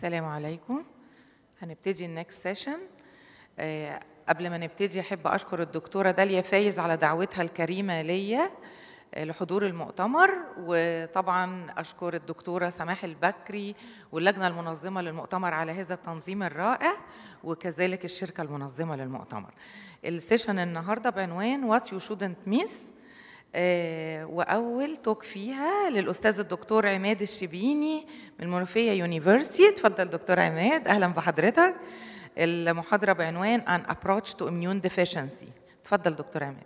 السلام عليكم هنبتدي النكست سيشن قبل ما نبتدي احب اشكر الدكتوره داليا فايز على دعوتها الكريمه ليا آه، لحضور المؤتمر وطبعا اشكر الدكتوره سماح البكري واللجنه المنظمه للمؤتمر على هذا التنظيم الرائع وكذلك الشركه المنظمه للمؤتمر السيشن النهارده بعنوان وات يو شودنت ميس واول توك فيها للاستاذ الدكتور عماد الشبيني من المنوفيه يونيفرسيتي اتفضل دكتور عماد اهلا بحضرتك المحاضره بعنوان an approach to immune deficiency اتفضل دكتور عماد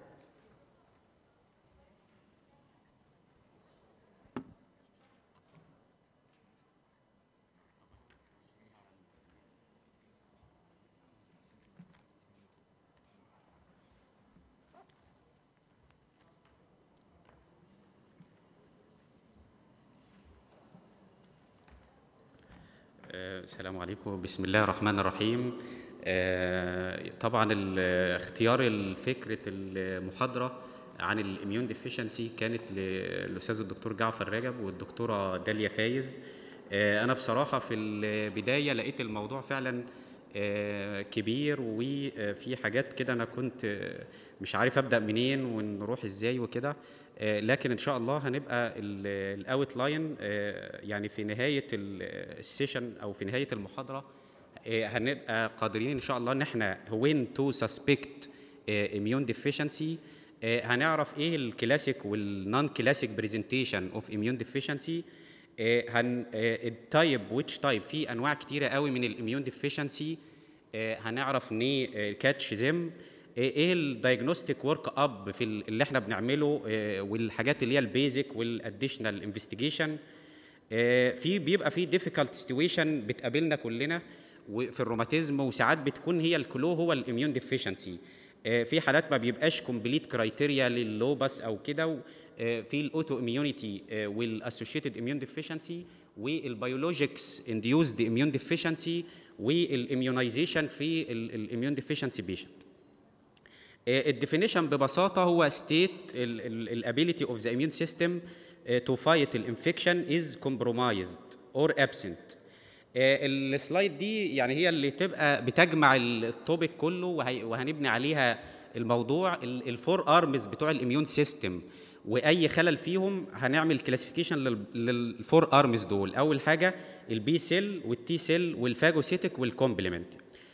آه، السلام عليكم بسم الله الرحمن الرحيم آه، طبعا ال- اختيار فكره المحاضره عن الاميون ديفيشنسي كانت للاستاذ الدكتور جعفر رجب والدكتوره داليا فايز آه، انا بصراحه في البدايه لقيت الموضوع فعلا آه، كبير وفي حاجات كده انا كنت آه، مش عارف ابدا منين ونروح ازاي وكده آه، لكن ان شاء الله هنبقى الاوت لاين يعني في نهايه ال- السيشن او في نهايه المحاضره آه، هنبقى قادرين ان شاء الله ان احنا وين تو سسبكت اميون ديفيشنسي هنعرف ايه الكلاسيك والنون كلاسيك برزنتيشن اوف اميون ديفيشنسي هن التايب ويتش تايب في انواع كتيره قوي من الاميون ديفيشنسي هنعرف ني كاتش ذيم ايه الدايجنوستيك ورك اب في ال- اللي احنا بنعمله آه، والحاجات اللي هي البيزك والاديشنال انفستيجيشن في بيبقى في ديفيكالت سيتويشن بتقابلنا كلنا وفي الروماتيزم وساعات بتكون هي الكلو هو الاميون ديفيشنسي في حالات ما بيبقاش كومبليت كرايتيريا لللوبس او كده و- آه، في الاوتو اميونيتي والاسوشيتد اميون ديفيشنسي والبيولوجيكس انديوزد اميون ديفيشنسي والاميونايزيشن في الاميون ديفيشنسي بيشنت الديفينيشن ببساطه هو ستيت الابيليتي اوف ذا immune سيستم تو فايت الانفكشن از compromised اور absent السلايد دي يعني هي اللي تبقى بتجمع التوبيك كله وهي- وهنبني عليها الموضوع الفور ارمز بتوع الاميون سيستم واي خلل فيهم هنعمل كلاسيفيكيشن للفور ارمز دول اول حاجه البي سيل والتي سيل والفاجوسيتك والكومبلمنت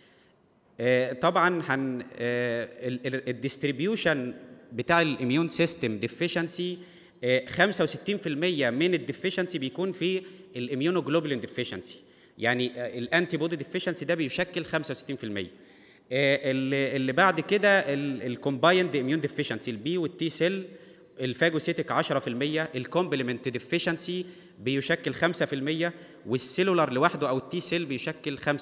آه، طبعا هن الديستريبيوشن بتاع الاميون سيستم ديفيشنسي 65% من الديفيشنسي بيكون في الاميونوجلوبولين ديفيشنسي يعني الانتي بودي ديفيشنسي ده بيشكل 65% آه، اللي اللي بعد كده الكومبايند اميون ديفيشنسي البي والتي سيل الفاجوسيتك 10% الكومبلمنت ديفيشنسي بيشكل 5% والسيلولار لوحده او التي سيل بيشكل 5%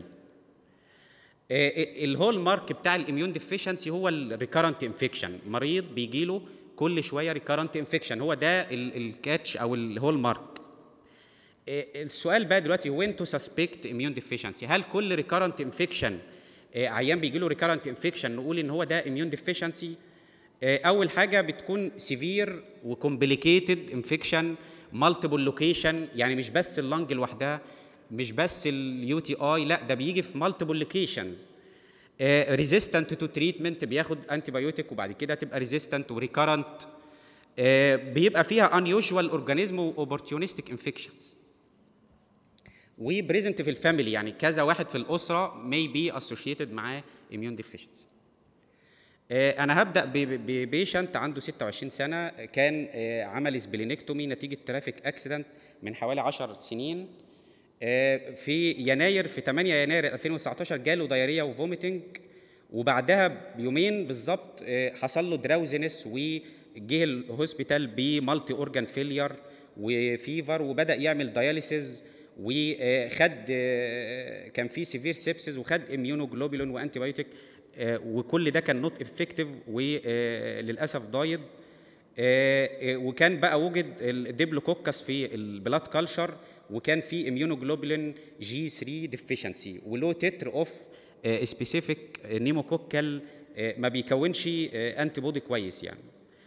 الهول مارك بتاع الاميون ديفيشنسي هو الريكارنت انفكشن مريض بيجي له كل شويه ريكارنت انفكشن هو ده الكاتش او الهول مارك السؤال بقى دلوقتي وين تو سسبكت اميون ديفيشنسي هل كل ريكارنت انفكشن عيان بيجي له ريكارنت انفكشن نقول ان هو ده اميون ديفيشنسي اول حاجه بتكون سيفير وكومبليكيتد انفكشن مالتيبل لوكيشن يعني مش بس اللنج لوحدها مش بس اليو تي اي لا ده بيجي في مالتيبل لوكيشنز ريزيستنت تو تريتمنت بياخد انتي بايوتيك وبعد كده تبقى ريزيستنت وريكارنت بيبقى فيها unusual اورجانيزم واوبورتيونستيك انفكشنز وبريزنت في الفاميلي يعني كذا واحد في الاسره may be associated معاه immune deficiency آه، انا هبدا ببيشنت عنده 26 سنه كان آه، عمل سبلينكتومي نتيجه ترافيك اكسيدنت من حوالي 10 سنين آه، في يناير في 8 يناير 2019 جاله دايريا وفوميتنج وبعدها بيومين بالظبط آه، حصل له دراوزنس وجه الهوسبيتال بمالتي اورجان فيلير وفيفر وبدا يعمل دياليسيز وخد آه، كان في سيفير سيبسز وخد اميونوجلوبولين وانتي بايوتيك آه، وكل ده كان نوت افكتيف وللاسف ضايد آه، آه، وكان بقى وجد الديبلوكوكس في البلاد كلشر وكان في اميونوجلوبولين جي 3 ديفيشنسي ولو تتر اوف سبيسيفيك نيموكوكال ما بيكونش انتي بودي كويس يعني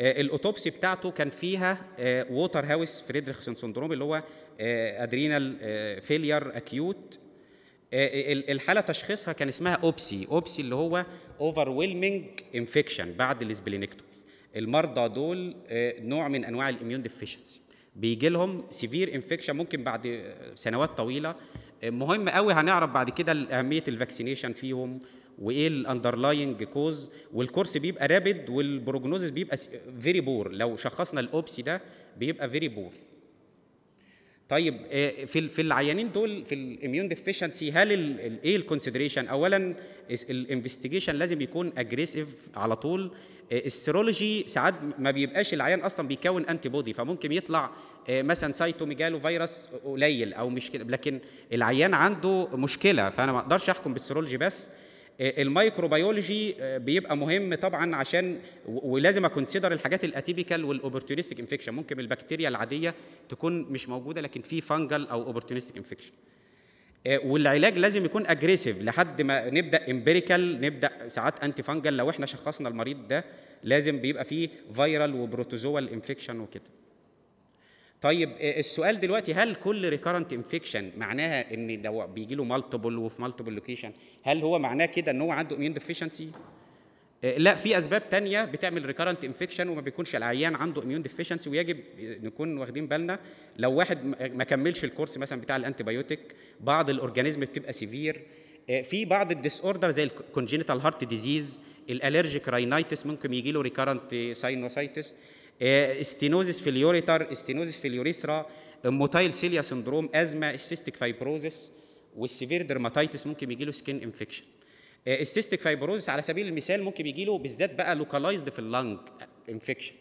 آه، الاوتوبسي بتاعته كان فيها ووتر هاوس فريدريخسون سندروم اللي هو ادرينال فيلير اكيوت الحاله تشخيصها كان اسمها اوبسي اوبسي اللي هو اوفر ويلمنج انفكشن بعد الاسبلينكتومي المرضى دول آه، نوع من انواع الاميون ديفيشنسي بيجي لهم سيفير انفكشن ممكن بعد آه، سنوات طويله آه، مهم قوي هنعرف بعد كده اهميه الفاكسينيشن فيهم وايه الاندرلاينج كوز والكورس بيبقى رابد والبروجنوزس بيبقى فيري بور لو شخصنا الاوبسي ده بيبقى فيري بور طيب آه، في ال- في العيانين دول في الاميون ديفيشنسي هل ال- ال- ايه الكونسيدريشن اولا الانفستيجيشن لازم يكون اجريسيف على طول آه، السيرولوجي ساعات ما بيبقاش العيان اصلا بيكون انتي بودي فممكن يطلع آه، مثلا سايتوميجالو فيروس قليل او مش كده لكن العيان عنده مشكله فانا ما اقدرش احكم بالسيرولوجي بس آه، الميكروبيولوجي آه، بيبقى مهم طبعا عشان و- ولازم اكونسيدر الحاجات الاتيبيكال والاوبورتونيستيك انفكشن ممكن البكتيريا العاديه تكون مش موجوده لكن في فانجل او اوبورتونيستيك انفكشن والعلاج لازم يكون اجريسيف لحد ما نبدا امبيريكال نبدا ساعات انتي فانجل لو احنا شخصنا المريض ده لازم بيبقى فيه فيرال وبروتوزوال انفكشن وكده طيب آه، السؤال دلوقتي هل كل ريكارنت انفكشن معناها ان لو بيجي له مالتيبل وفي مالتيبل لوكيشن هل هو معناه كده ان هو عنده اميون ديفيشنسي لا في اسباب تانية بتعمل ريكارنت انفكشن وما بيكونش العيان عنده اميون ديفيشنسي ويجب نكون واخدين بالنا لو واحد ما- ما كملش الكورس مثلا بتاع الانتي بايوتيك بعض الاورجانيزم بتبقى سيفير في بعض الديس اوردر زي الكونجينيتال هارت ديزيز الالرجيك راينايتس ممكن يجي له ريكارنت ساينوسايتس ستينوزيس في اليوريتر ستينوزيس في اليوريثرا موتايل سيليا سندروم ازمه السيستيك فايبروزيس والسيفير درماتيتس ممكن يجي له سكين انفكشن السيستيك فايبروزيس على سبيل المثال ممكن يجي له بالذات بقى لوكالايزد في اللنج انفكشن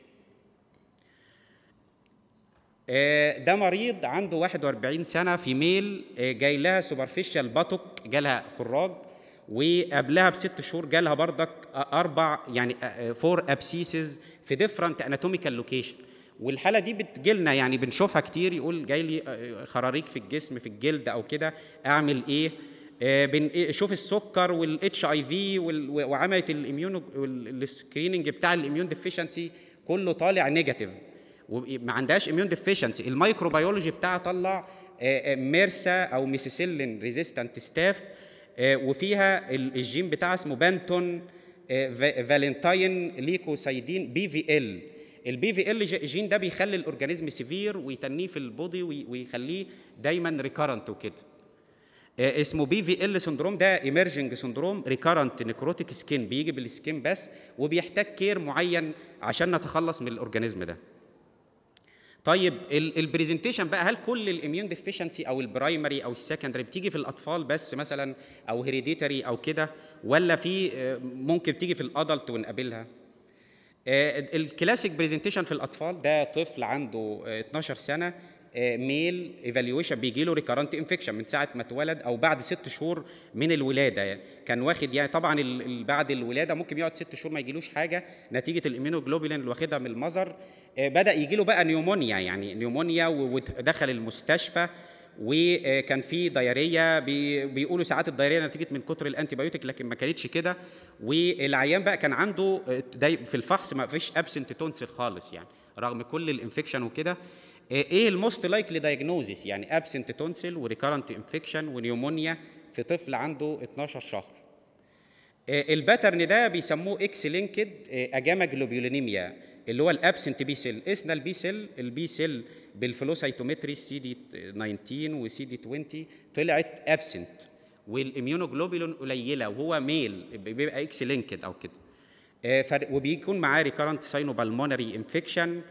ده مريض عنده 41 سنه في ميل آه، جاي لها سوبرفيشال باتوك جالها خراج وقبلها بست شهور جالها بردك آه، اربع يعني فور ابسيسز في ديفرنت اناتوميكال لوكيشن والحاله دي بتجيلنا يعني بنشوفها كتير يقول جاي لي آه، خراريج في الجسم في الجلد او كده اعمل ايه آه، بن إيه- شوف السكر والاتش اي في وعملت الاميون السكريننج بتاع الاميون ديفيشنسي كله طالع نيجاتيف وما عندهاش اميون ديفيشنسي الميكروبيولوجي بتاعها طلع آه، آه، ميرسا او ميسيسيلين ريزيستنت ستاف وفيها ال- الجين بتاعها اسمه بانتون آه، فا- فالنتاين ليكوسايدين بي في ال البي في ال جين ده بيخلي الاورجانيزم سيفير ويتنيه في البودي وي- ويخليه دايما ريكارنت وكده آه، اسمه بي في ال سندروم ده ايمرجنج سندروم ريكارنت نيكروتيك سكين بيجي بالسكين بس وبيحتاج كير معين عشان نتخلص من الاورجانيزم ده طيب البرزنتيشن بقى هل كل الاميون ديفيشنسي او البرايمري او السكندري بتيجي في الاطفال بس مثلا او هيريديتري او كده ولا في آه، ممكن تيجي في الادلت ونقابلها آه، الكلاسيك برزنتيشن في الاطفال ده طفل عنده آه، 12 سنه ميل ايفالويشن بيجي له ريكارنت انفكشن من ساعه ما اتولد او بعد ست شهور من الولاده يعني كان واخد يعني طبعا ال- ال- بعد الولاده ممكن يقعد ست شهور ما يجيلوش حاجه نتيجه الاميونوجلوبولين اللي واخدها من المذر آه، بدا يجي له بقى نيومونيا يعني نيومونيا و- ودخل المستشفى وكان في دايريه بي- بيقولوا ساعات الدايريه نتيجه من كتر الانتي بايوتيك لكن ما كانتش كده والعيان بقى كان عنده آه، داي- في الفحص ما فيش ابسنت تونسل خالص يعني رغم كل الانفكشن وكده آه، ايه الموست لايكلي دايجنوزيس يعني ابسنت تونسل وريكارنت انفكشن ونيومونيا في طفل عنده 12 شهر آه، الباترن ده بيسموه اكس لينكد اجاما جلوبيولينيميا اللي هو الابسنت بي سيل قسنا البي سيل البي سيل بالفلوسايتومتري سي دي 19 وسي دي 20 طلعت ابسنت والاميونوجلوبولين قليله وهو ميل بيبقى اكس لينكد او كده آه، فر- وبيكون معاه ريكارنت ساينو بالمونري انفكشن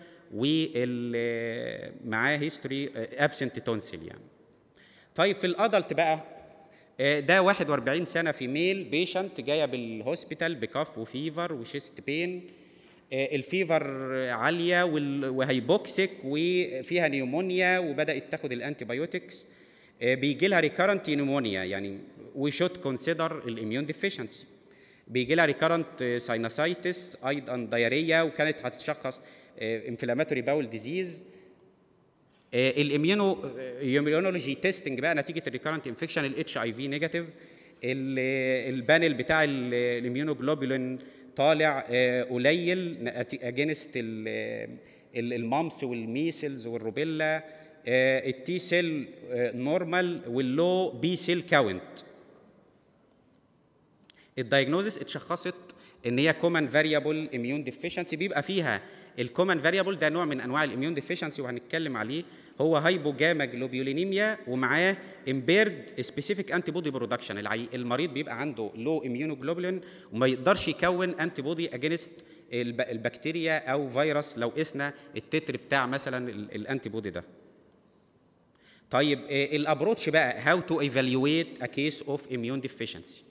ومعاه هيستوري ابسنت تونسل يعني طيب في الادلت بقى آه، ده 41 سنه في ميل بيشنت جايه بالهوسبيتال بكف وفيفر وشيست بين آه، الفيفر عاليه وال- وهيبوكسيك وفيها نيومونيا وبدات تاخد الانتي بايوتكس بيجي لها ريكارنت نيومونيا يعني وي شود كونسيدر الاميون ديفيشنسي بيجي لها ريكارنت ساينوسايتس ايضا دايريا وكانت هتتشخص انفلاماتوري باول ديزيز الاميونو اميونولوجي تيستنج بقى نتيجه الريكارنت انفكشن الاتش اي في نيجاتيف البانل بتاع الاميونوجلوبولين طالع آه، قليل اجينست المامس والميسلز والروبيلا التي سيل نورمال واللو بي سيل كاونت الدايجنوزس اتشخصت ان هي كومن فاريبل اميون ديفيشنسي بيبقى فيها الكومن فاريبل ده نوع من انواع الاميون ديفيشنسي وهنتكلم عليه هو هايبوجاما جلوبيولينيميا ومعاه امبيرد سبيسيفيك انتي بودي برودكشن المريض بيبقى عنده لو اميونوجلوبولين وما يقدرش يكون انتي بودي اجينست البكتيريا او فيروس لو قسنا التتر بتاع مثلا الانتي بودي ده طيب الابروتش بقى هاو تو ايفالويت ا كيس اوف اميون ديفيشنسي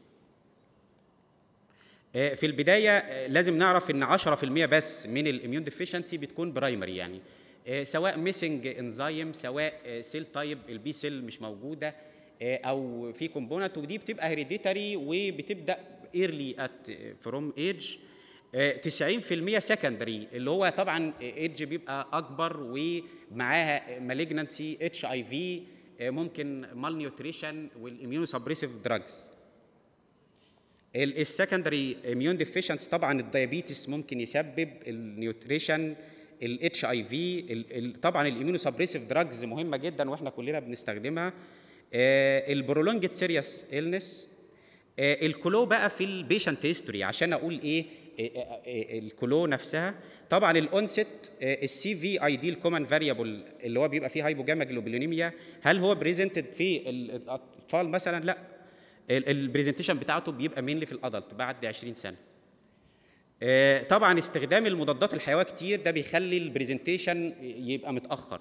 في البدايه لازم نعرف ان 10% بس من الاميون ديفيشنسي بتكون برايمري يعني سواء ميسنج انزيم سواء سيل تايب البي سيل مش موجوده او في كومبوننت ودي بتبقى هيريديتري وبتبدا ايرلي ات فروم ايج 90% سكندري اللي هو طبعا ايدج بيبقى اكبر ومعاها مالجنسي اتش اي في ممكن مال نيوتريشن والاميونو سبريسيف دراجز السكندري اميون ديفيشنس طبعا الديابيتس ممكن يسبب النيوتريشن الاتش اي في طبعا الاميونو سبريسيف دراجز مهمه جدا واحنا كلنا بنستخدمها البرولونجد سيريس النس الكلو بقى في البيشنت هيستوري عشان اقول ايه الكلو نفسها طبعا الاونست السي في اي دي الكومن فاريبل اللي هو بيبقى فيه هايبوجاما جلوبولينيميا هل هو بريزنتد في الاطفال مثلا لا البرزنتيشن بتاعته بيبقى مينلي في الادلت بعد 20 سنه طبعا استخدام المضادات الحيويه كتير ده بيخلي البرزنتيشن يبقى متاخر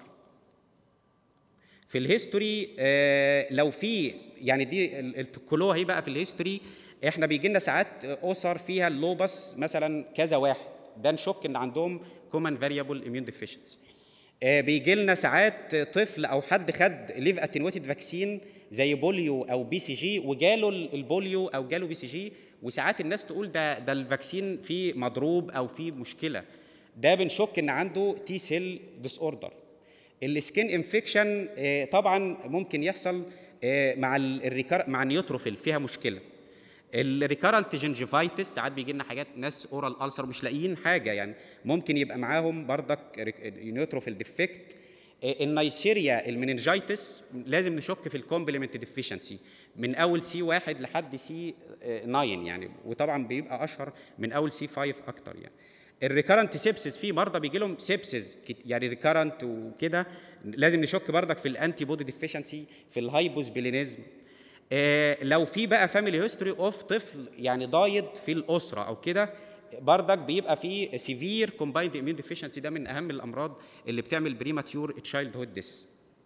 في الهيستوري لو في يعني دي الكلو هي بقى في الهيستوري احنا بيجي لنا ساعات اسر فيها اللوبس مثلا كذا واحد ده نشك ان عندهم كومن فاريبل اميون ديفيشنسي بيجي لنا ساعات طفل او حد خد ليف اتنويتد فاكسين زي بوليو او بي سي جي وجاله البوليو او جاله بي سي جي وساعات الناس تقول ده ده الفاكسين فيه مضروب او فيه مشكله ده بنشك ان عنده تي سيل ديس اوردر السكين انفكشن طبعا ممكن يحصل مع الريكار مع النيوتروفيل فيها مشكله الريكارنت جنجيفايتس ساعات بيجي لنا حاجات ناس اورال السر مش لاقيين حاجه يعني ممكن يبقى معاهم بردك نيوتروفيل ديفكت النيسيريا المننجايتس لازم نشك في الكومبلمنت ديفيشنسي من اول سي واحد لحد سي 9 يعني وطبعا بيبقى اشهر من اول سي 5 اكتر يعني الريكارنت سيبسس في مرضى بيجي لهم سيبسس يعني ريكارنت وكده لازم نشك بردك في الانتي بودي ديفيشنسي في الهايبوس بيلينيزم آه لو في بقى فاميلي هيستوري اوف طفل يعني ضايد في الاسره او كده بردك بيبقى في سيفير كومبايند اميون ديفيشنسي ده من اهم الامراض اللي بتعمل بريماتيور تشايلد هود ديس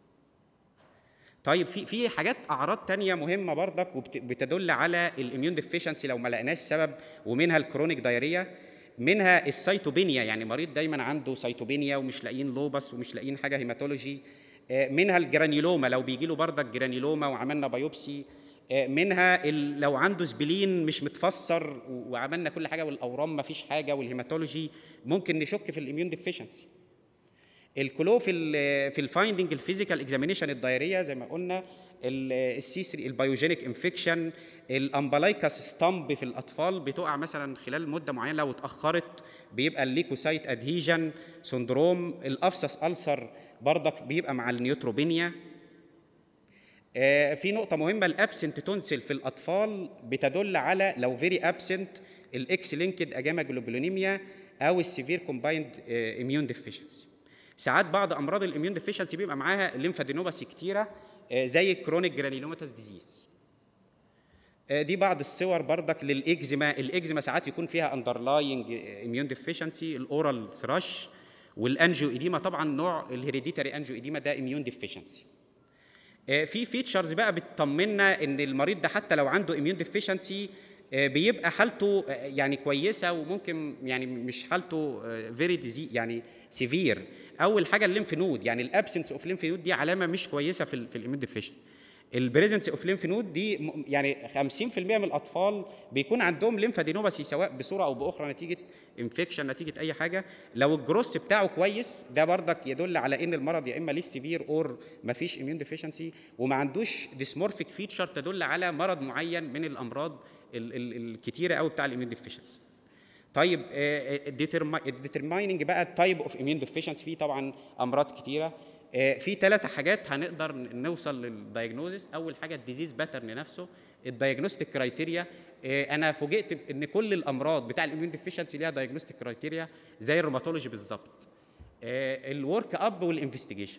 طيب في في حاجات اعراض تانية مهمه بردك وبتدل على الاميون ديفيشنسي لو ما لقيناش سبب ومنها الكرونيك دايريا منها السيتوبينيا يعني مريض دايما عنده سيتوبينيا ومش لاقيين لوبس ومش لاقيين حاجه هيماتولوجي منها الجرانيلوما لو بيجي له بردك جرانيلوما وعملنا بايوبسي منها لو عنده سبلين مش متفسر وعملنا كل حاجه والاورام ما فيش حاجه والهيماتولوجي ممكن نشك في الاميون ديفيشنسي الكلو في ال في الفايندنج الفيزيكال اكزامينيشن الدايريه زي ما قلنا السي 3 البيوجينيك انفكشن الامبلايكاس ستامب في الاطفال بتقع مثلا خلال مده معينه لو اتاخرت بيبقى الليكوسايت ادهيجن سندروم الافسس السر بردك بيبقى مع النيوتروبينيا آه في نقطة مهمة الابسنت تونسل في الأطفال بتدل على لو فيري ابسنت الاكس لينكد اجاما جلوبولينيميا أو السيفير كومبايند اميون ديفيشنسي. ساعات بعض أمراض الاميون ديفيشنسي بيبقى معاها ليمفادينوباسي كتيرة آه زي الكرونيك جرانيلوماتاس ديزيز. آه دي بعض الصور بردك للاكزيما، الاكزيما ساعات يكون فيها اندرلاينج اميون ديفيشنسي الاورال ثراش والانجيو ايديما طبعا نوع الهيريديتاري انجيو ايديما ده اميون ديفيشنسي. في فيتشرز بقى بتطمنا ان المريض ده حتى لو عنده اميون ديفيشنسي بيبقى حالته يعني كويسه وممكن يعني مش حالته فيري ديزي يعني سيفير اول حاجه الليمف نود يعني الابسنس اوف ليمف نود دي علامه مش كويسه في في الاميون ديفيشن البريزنس اوف ليمف نود دي يعني 50% من الاطفال بيكون عندهم ليمفادينوباسي سواء بصوره او باخرى نتيجه انفكشن نتيجه اي حاجه لو الجروس بتاعه كويس ده بردك يدل على ان المرض يا اما ليه سيفير اور ما فيش اميون ديفيشنسي وما عندوش ديسمورفيك فيتشر تدل على مرض معين من الامراض ال ال الكتيره قوي بتاع الاميون ديفيشنسي طيب ديترمايننج بقى التايب اوف اميون ديفيشنسي في طبعا امراض كتيره آه، في ثلاث حاجات هنقدر نوصل للدايجنوزس اول حاجه الديزيز باترن نفسه الدايجنوستيك كرايتيريا انا فوجئت ان كل الامراض بتاع الاميون ديفيشنسي ليها دايجنوستيك كرايتيريا زي الروماتولوجي بالظبط الورك اب والانفستيجيشن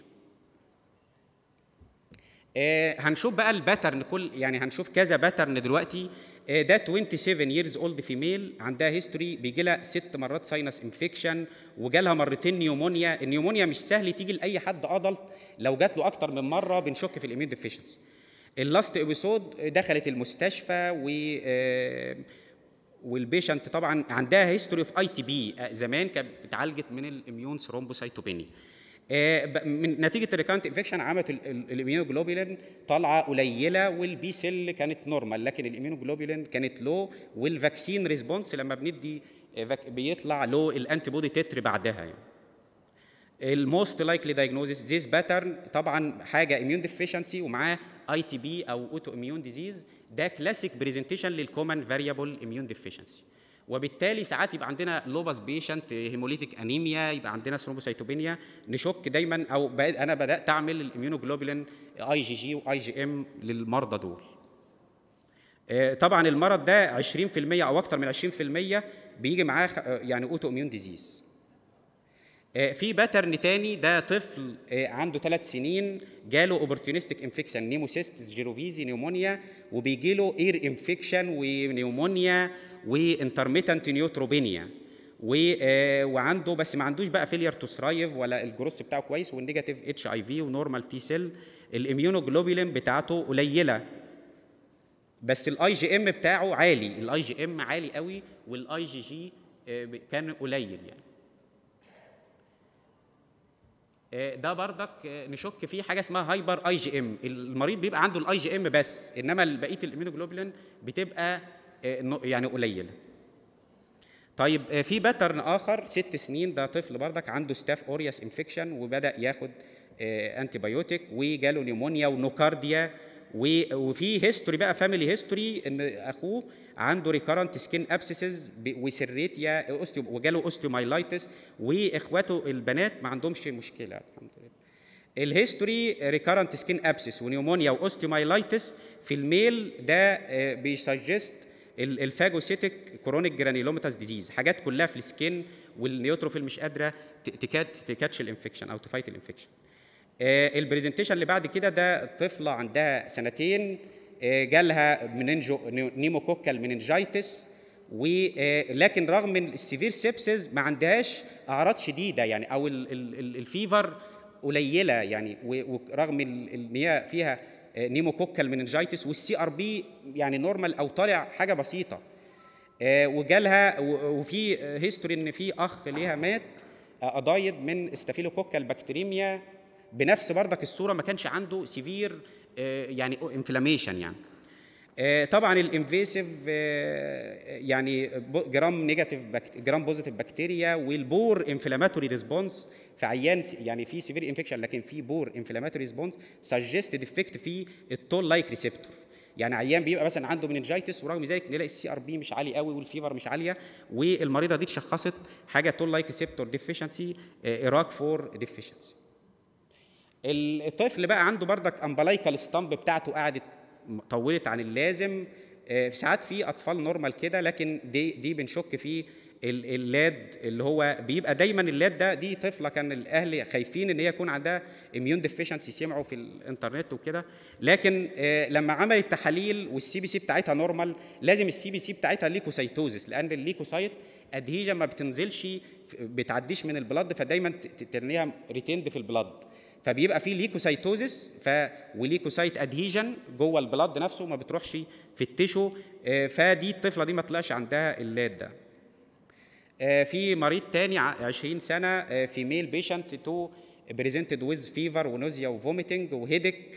آه، هنشوف بقى الباترن كل يعني هنشوف كذا باترن دلوقتي آه، ده 27 years اولد فيميل عندها هيستوري بيجي لها ست مرات ساينس انفكشن وجالها مرتين نيومونيا النيومونيا مش سهل تيجي لاي حد ادلت لو جات له اكتر من مره بنشك في الاميون ديفيشنسي اللاست ابيسود دخلت المستشفى و آه، والبيشنت طبعا عندها هيستوري اوف اي تي بي زمان كانت اتعالجت من الاميون ثرومبوسايتوبينيا آه، ب- من نتيجه الريكانت انفكشن عملت الاميونوجلوبولين طالعه قليله والبي سيل كانت نورمال لكن الاميونوجلوبولين كانت لو والفاكسين ريسبونس لما بندي آه، فاك- بيطلع لو الانتي بودي تتر بعدها يعني الموست لايكلي دايجنوزيس ذيس باترن طبعا حاجه اميون ديفيشنسي ومعاه اي تي بي او اوتو اميون ديزيز ده كلاسيك بريزنتيشن للكومن فاريبل اميون ديفيشنسي وبالتالي ساعات يبقى عندنا لوباس بيشنت هيموليتيك انيميا يبقى عندنا ثرومبوسايتوبينيا نشك دايما او بقيت- انا بدات اعمل الاميونوجلوبولين اي جي جي واي جي ام للمرضى دول آه، طبعا المرض ده 20% او اكتر من 20% بيجي معاه خ- آه، يعني اوتو اميون ديزيز آه، في باترن تاني ده طفل آه، عنده ثلاث سنين جاله اوبورتونيستيك انفكشن نيموسيستس جيروفيزي نيومونيا وبيجي له اير انفكشن ونيومونيا وانترميتنت نيوتروبينيا و آه، وعنده بس ما عندوش بقى فيلير تو ثرايف ولا الجروس بتاعه كويس والنيجاتيف اتش اي في ونورمال تي سيل الاميونوجلوبولين بتاعته قليله بس الاي جي ام بتاعه عالي الاي جي ام عالي قوي والاي جي جي كان قليل يعني آه، ده بردك آه، نشك فيه حاجه اسمها هايبر اي جي ام المريض بيبقى عنده الاي جي ام بس انما بقيه الاميونوجلوبولين بتبقى آه، نو- يعني قليله طيب آه، في باترن اخر ست سنين ده طفل بردك عنده ستاف اورياس انفكشن وبدا ياخد انتي بايوتيك وجاله نيمونيا ونوكارديا و- وفي هيستوري بقى فاميلي هيستوري ان اخوه عنده ريكارنت سكين ابسيسز وسيريتيا أوستيو وجاله اوستيومايلايتس واخواته البنات ما عندهمش مشكله الحمد لله الهيستوري ريكارنت سكين ابسس ونيومونيا واوستيومايلايتس في الميل ده آه، بيسجست ال- الفاجوسيتك كرونيك جرانيلوماتاس ديزيز حاجات كلها في السكين والنيوتروفيل مش قادره ت- تكات تكاتش الانفكشن او تفايت الانفكشن آه، البرزنتيشن اللي بعد كده ده طفله عندها سنتين آه، جالها مننجو نيموكوكال مننجايتس ولكن رغم من السيفير سيبسز ما عندهاش اعراض شديده يعني او ال- ال- ال- الفيفر قليله يعني و- ورغم ال- ان هي فيها آه، نيموكوكال مننجايتس والسي ار بي يعني نورمال او طالع حاجه بسيطه آه، وجالها و- وفي هيستوري ان في اخ ليها مات آه، قضايد من استافيلوكوكال بكتيريميا بنفس بردك الصوره ما كانش عنده سيفير يعني انفلاميشن يعني آه، طبعا الانفيسيف يعني ب- جرام نيجاتيف بكت- جرام بوزيتيف بكتيريا والبور انفلاماتوري ريسبونس في عيان س- يعني في سيفير انفكشن لكن في بور انفلاماتوري ريسبونس سجست ديفكت في التول لايك ريسبتور يعني عيان بيبقى مثلا عنده مننجايتس ورغم ذلك نلاقي السي ار بي مش عالي قوي والفيفر مش عاليه والمريضه دي اتشخصت حاجه تول لايك ريسبتور ديفيشنسي ايراك 4 ديفيشنسي الطفل بقى عنده بردك امبلايكال ستامب بتاعته قعدت م- طولت عن اللازم آه، في ساعات في اطفال نورمال كده لكن دي دي بنشك فيه ال- اللاد اللي هو بيبقى دايما اللاد ده دي طفله كان الاهل خايفين ان هي يكون عندها اميون ديفيشنسي سمعوا في الانترنت وكده لكن آه، لما عملت تحاليل والسي بي سي بتاعتها نورمال لازم السي بي سي بتاعتها ليكوسايتوزس لان الليكوسايت ادهيجن ما بتنزلش بتعديش من البلد فدايما ت- ت- ترميها ريتيند في البلد فبيبقى في ليكوسايتوزس ف وليكوسايت ادهيجن جوه البلد نفسه ما بتروحش في التيشو آه، فدي الطفله دي ما طلعش عندها اللاد ده آه، في مريض تاني ع- 20 سنه فيميل بيشنت تو بريزنتد ويز فيفر ونوزيا وفوميتنج وهيدك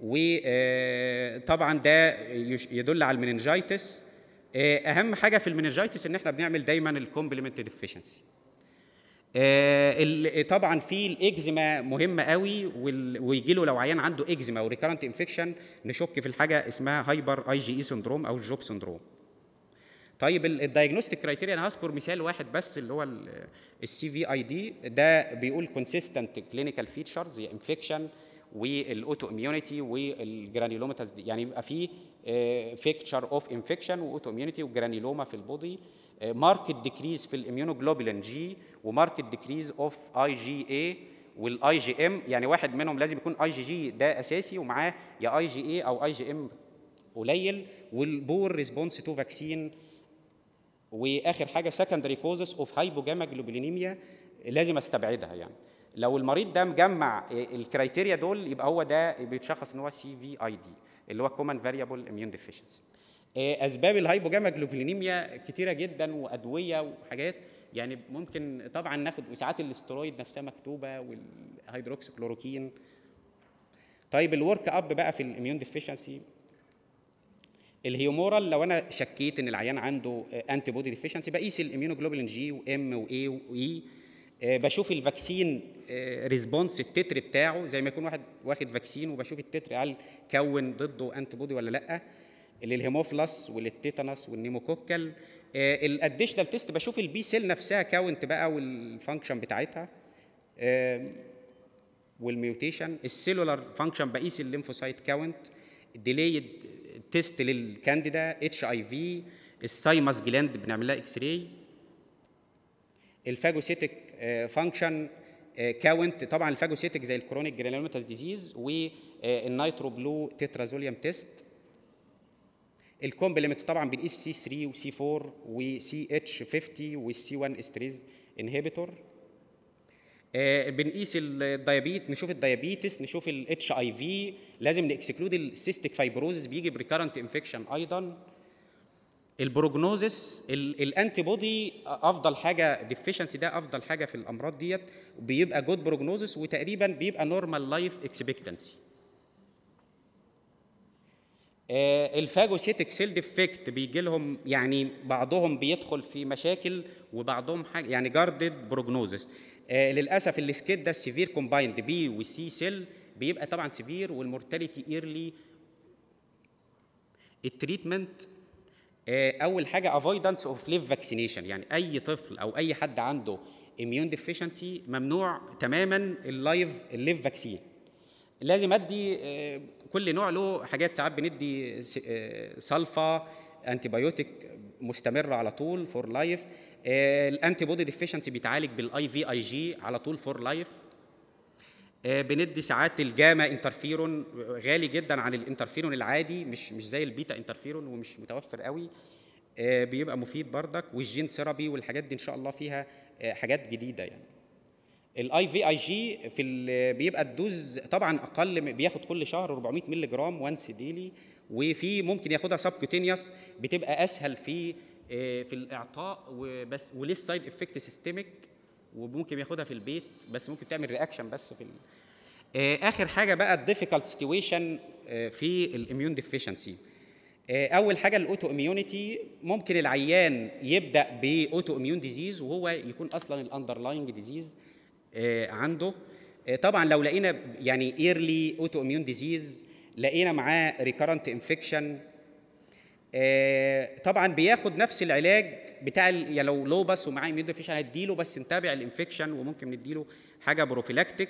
وطبعا ده يش- يدل على المننجايتس آه، اهم حاجه في المننجايتس ان احنا بنعمل دايما الكومبلمنت ديفيشنسي آه، ال- طبعا في الاكزيما مهمه قوي وال- ويجي له لو عيان عنده اكزيما وريكارنت انفكشن نشك في الحاجه اسمها هايبر اي جي اي سندروم او الجوب سندروم طيب الدايجنوستيك كرايتيريا انا هذكر مثال واحد بس اللي هو السي في اي دي ده بيقول كونسيستنت كلينيكال فيتشرز انفكشن والاوتو اميونيتي والجرانيولوماتاز يعني يبقى فيه فيكتشر اوف انفكشن واوتو اميونيتي وجرانيلوما في البودي ماركت ديكريز في الاميونوجلوبولين جي وماركت ديكريز اوف اي جي اي والاي جي ام يعني واحد منهم لازم يكون اي جي جي ده اساسي ومعاه يا اي جي اي او اي جي ام قليل والبور ريسبونس تو فاكسين واخر حاجه سكندري كوزز اوف هايبوجاما جلوبولينيميا لازم استبعدها يعني لو المريض ده مجمع الكرايتيريا دول يبقى هو ده بيتشخص ان هو سي في اي دي اللي هو كومن فاريبل اميون ديفيشنسي اسباب الهايبوجاما جلوبولينيميا كتيره جدا وادويه وحاجات يعني ممكن طبعا ناخد وساعات الاسترويد نفسها مكتوبه والهيدروكسي كلوروكين طيب الورك اب بقى في الاميون ديفيشنسي الهيومورال لو انا شكيت ان العيان عنده انتي بودي ديفيشنسي بقيس الاميونوجلوبولين جي وام واي واي بشوف الفاكسين ريسبونس التتر بتاعه زي ما يكون واحد واخد فاكسين وبشوف التتر هل كون ضده انتي بودي ولا لا للهيموفلس وللتيتانس والنيموكوكال الاديشنال تيست بشوف البي سيل نفسها كاونت بقى والفانكشن بتاعتها والميوتيشن السيلولار فانكشن بقيس الليمفوسايت كاونت ديليد تيست للكانديدا اتش اي في السايمس جلاند بنعمل لها اكس راي الفاجوسيتك فانكشن كاونت طبعا الفاجوسيتك زي الكرونيك جرانيولوماتاس ديزيز والنيترو بلو تترازوليوم تيست الكومبلمنت طبعا بنقيس سي 3 وسي 4 وسي اتش 50 والسي 1 استريز انهبيتور بنقيس الديابيت نشوف الديابيتس نشوف الاتش اي في لازم نكسكلود السيستيك فايبروزس بيجي بريكارنت انفكشن ايضا البروجنوزس الانتي بودي افضل حاجه ديفيشنسي ده افضل حاجه في الامراض ديت بيبقى جود بروجنوزس وتقريبا بيبقى نورمال لايف اكسبكتنسي الفاجوسيتك سيل ديفكت بيجي لهم يعني بعضهم بيدخل في مشاكل وبعضهم حاجه يعني جاردد بروجنوزس آه للاسف السكيت ده السيفير كومبايند بي وسي سيل بيبقى طبعا سيفير والمورتاليتي ايرلي التريتمنت آه اول حاجه افويدنس اوف ليف فاكسينيشن يعني اي طفل او اي حد عنده اميون ديفيشنسي ممنوع تماما اللايف الليف فاكسين لازم ادي آه كل نوع له حاجات ساعات بندي سلفا انتي بايوتيك مستمره على طول فور لايف الانتي بودي ديفيشنسي بيتعالج بالاي في اي جي على طول فور لايف بندي ساعات الجاما انترفيرون غالي جدا عن الانترفيرون العادي مش مش زي البيتا انترفيرون ومش متوفر قوي بيبقى مفيد بردك والجين ثيرابي والحاجات دي ان شاء الله فيها حاجات جديده يعني الاي في اي جي في بيبقى الدوز طبعا اقل بياخد كل شهر 400 مللي جرام وانس ديلي وفي ممكن ياخدها سبكوتينيوس بتبقى اسهل في في الاعطاء وبس وليه سايد افكت سيستميك وممكن ياخدها في البيت بس ممكن تعمل رياكشن بس في اخر حاجه بقى الديفيكالت سيتويشن في الاميون ديفيشنسي اول حاجه الاوتو اميونيتي ممكن العيان يبدا باوتو اميون ديزيز وهو يكون اصلا الاندرلاينج ديزيز عنده طبعا لو لقينا يعني ايرلي اوتو اميون ديزيز لقينا معاه ريكارنت انفكشن طبعا بياخد نفس العلاج بتاع يعني لو لوبس ومعاه اميون ديفيشن هديله بس نتابع الانفكشن وممكن نديله حاجه بروفيلاكتيك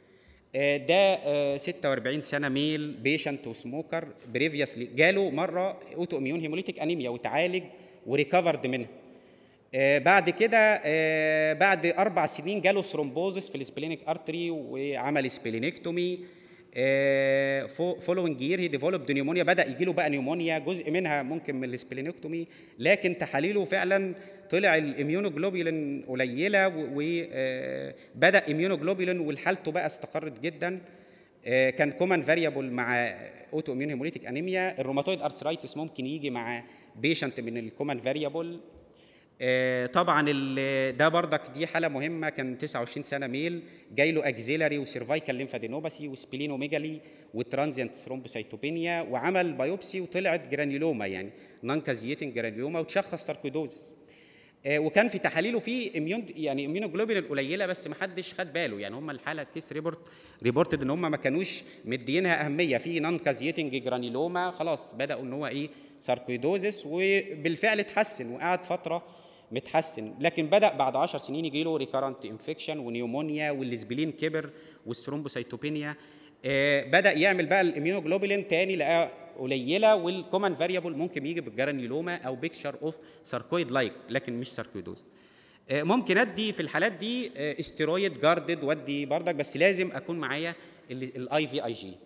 ده 46 سنه ميل بيشنت وسموكر بريفيوسلي جاله مره اوتو اميون هيموليتيك انيميا وتعالج وريكفرد منها آه بعد كده آه بعد اربع سنين جاله ثرومبوزس في السبلينيك ارتري وعمل سبلينكتومي آه فولوينج يير هي ديفلوبد نيومونيا بدا يجي له بقى نيومونيا جزء منها ممكن من السبلينكتومي لكن تحاليله فعلا طلع الاميونوجلوبولين قليله وبدا اميونوجلوبولين وحالته بقى استقرت جدا كان كومن فاريبل مع اوتو اميون هيموليتيك انيميا الروماتويد ارثرايتس ممكن يجي مع بيشنت من الكومن فاريبل آه طبعا ده بردك دي حاله مهمه كان 29 سنه ميل جاي له اكزيلاري وسيرفايكال ليمفادينوباسي وسبلينوميجالي وترانزيانت ثرومبوسايتوبينيا وعمل بايوبسي وطلعت جرانيولوما يعني نون كازيتنج جرانيولوما وتشخص ساركويدوز آه وكان في تحاليله في اميون يعني اميونوجلوبولين قليله بس ما حدش خد باله يعني هم الحاله كيس ريبورت ريبورتد ان هم ما كانوش مدينها اهميه في نون كازيتنج جرانيولوما خلاص بداوا ان هو ايه ساركويدوزس وبالفعل اتحسن وقعد فتره متحسن لكن بدا بعد 10 سنين يجي له ريكارنت انفكشن ونيومونيا والسبلين كبر والثرومبوسيتوبينيا آه بدا يعمل بقى الاميونوجلوبولين تاني لقاها قليله والكومن فاريبل ممكن يجي بالجرانيولوما او بيكشر اوف ساركويد لايك لكن مش ساركويدوز آه ممكن ادي في الحالات دي آه استيرويد جاردد ودي بردك بس لازم اكون معايا الاي في اي جي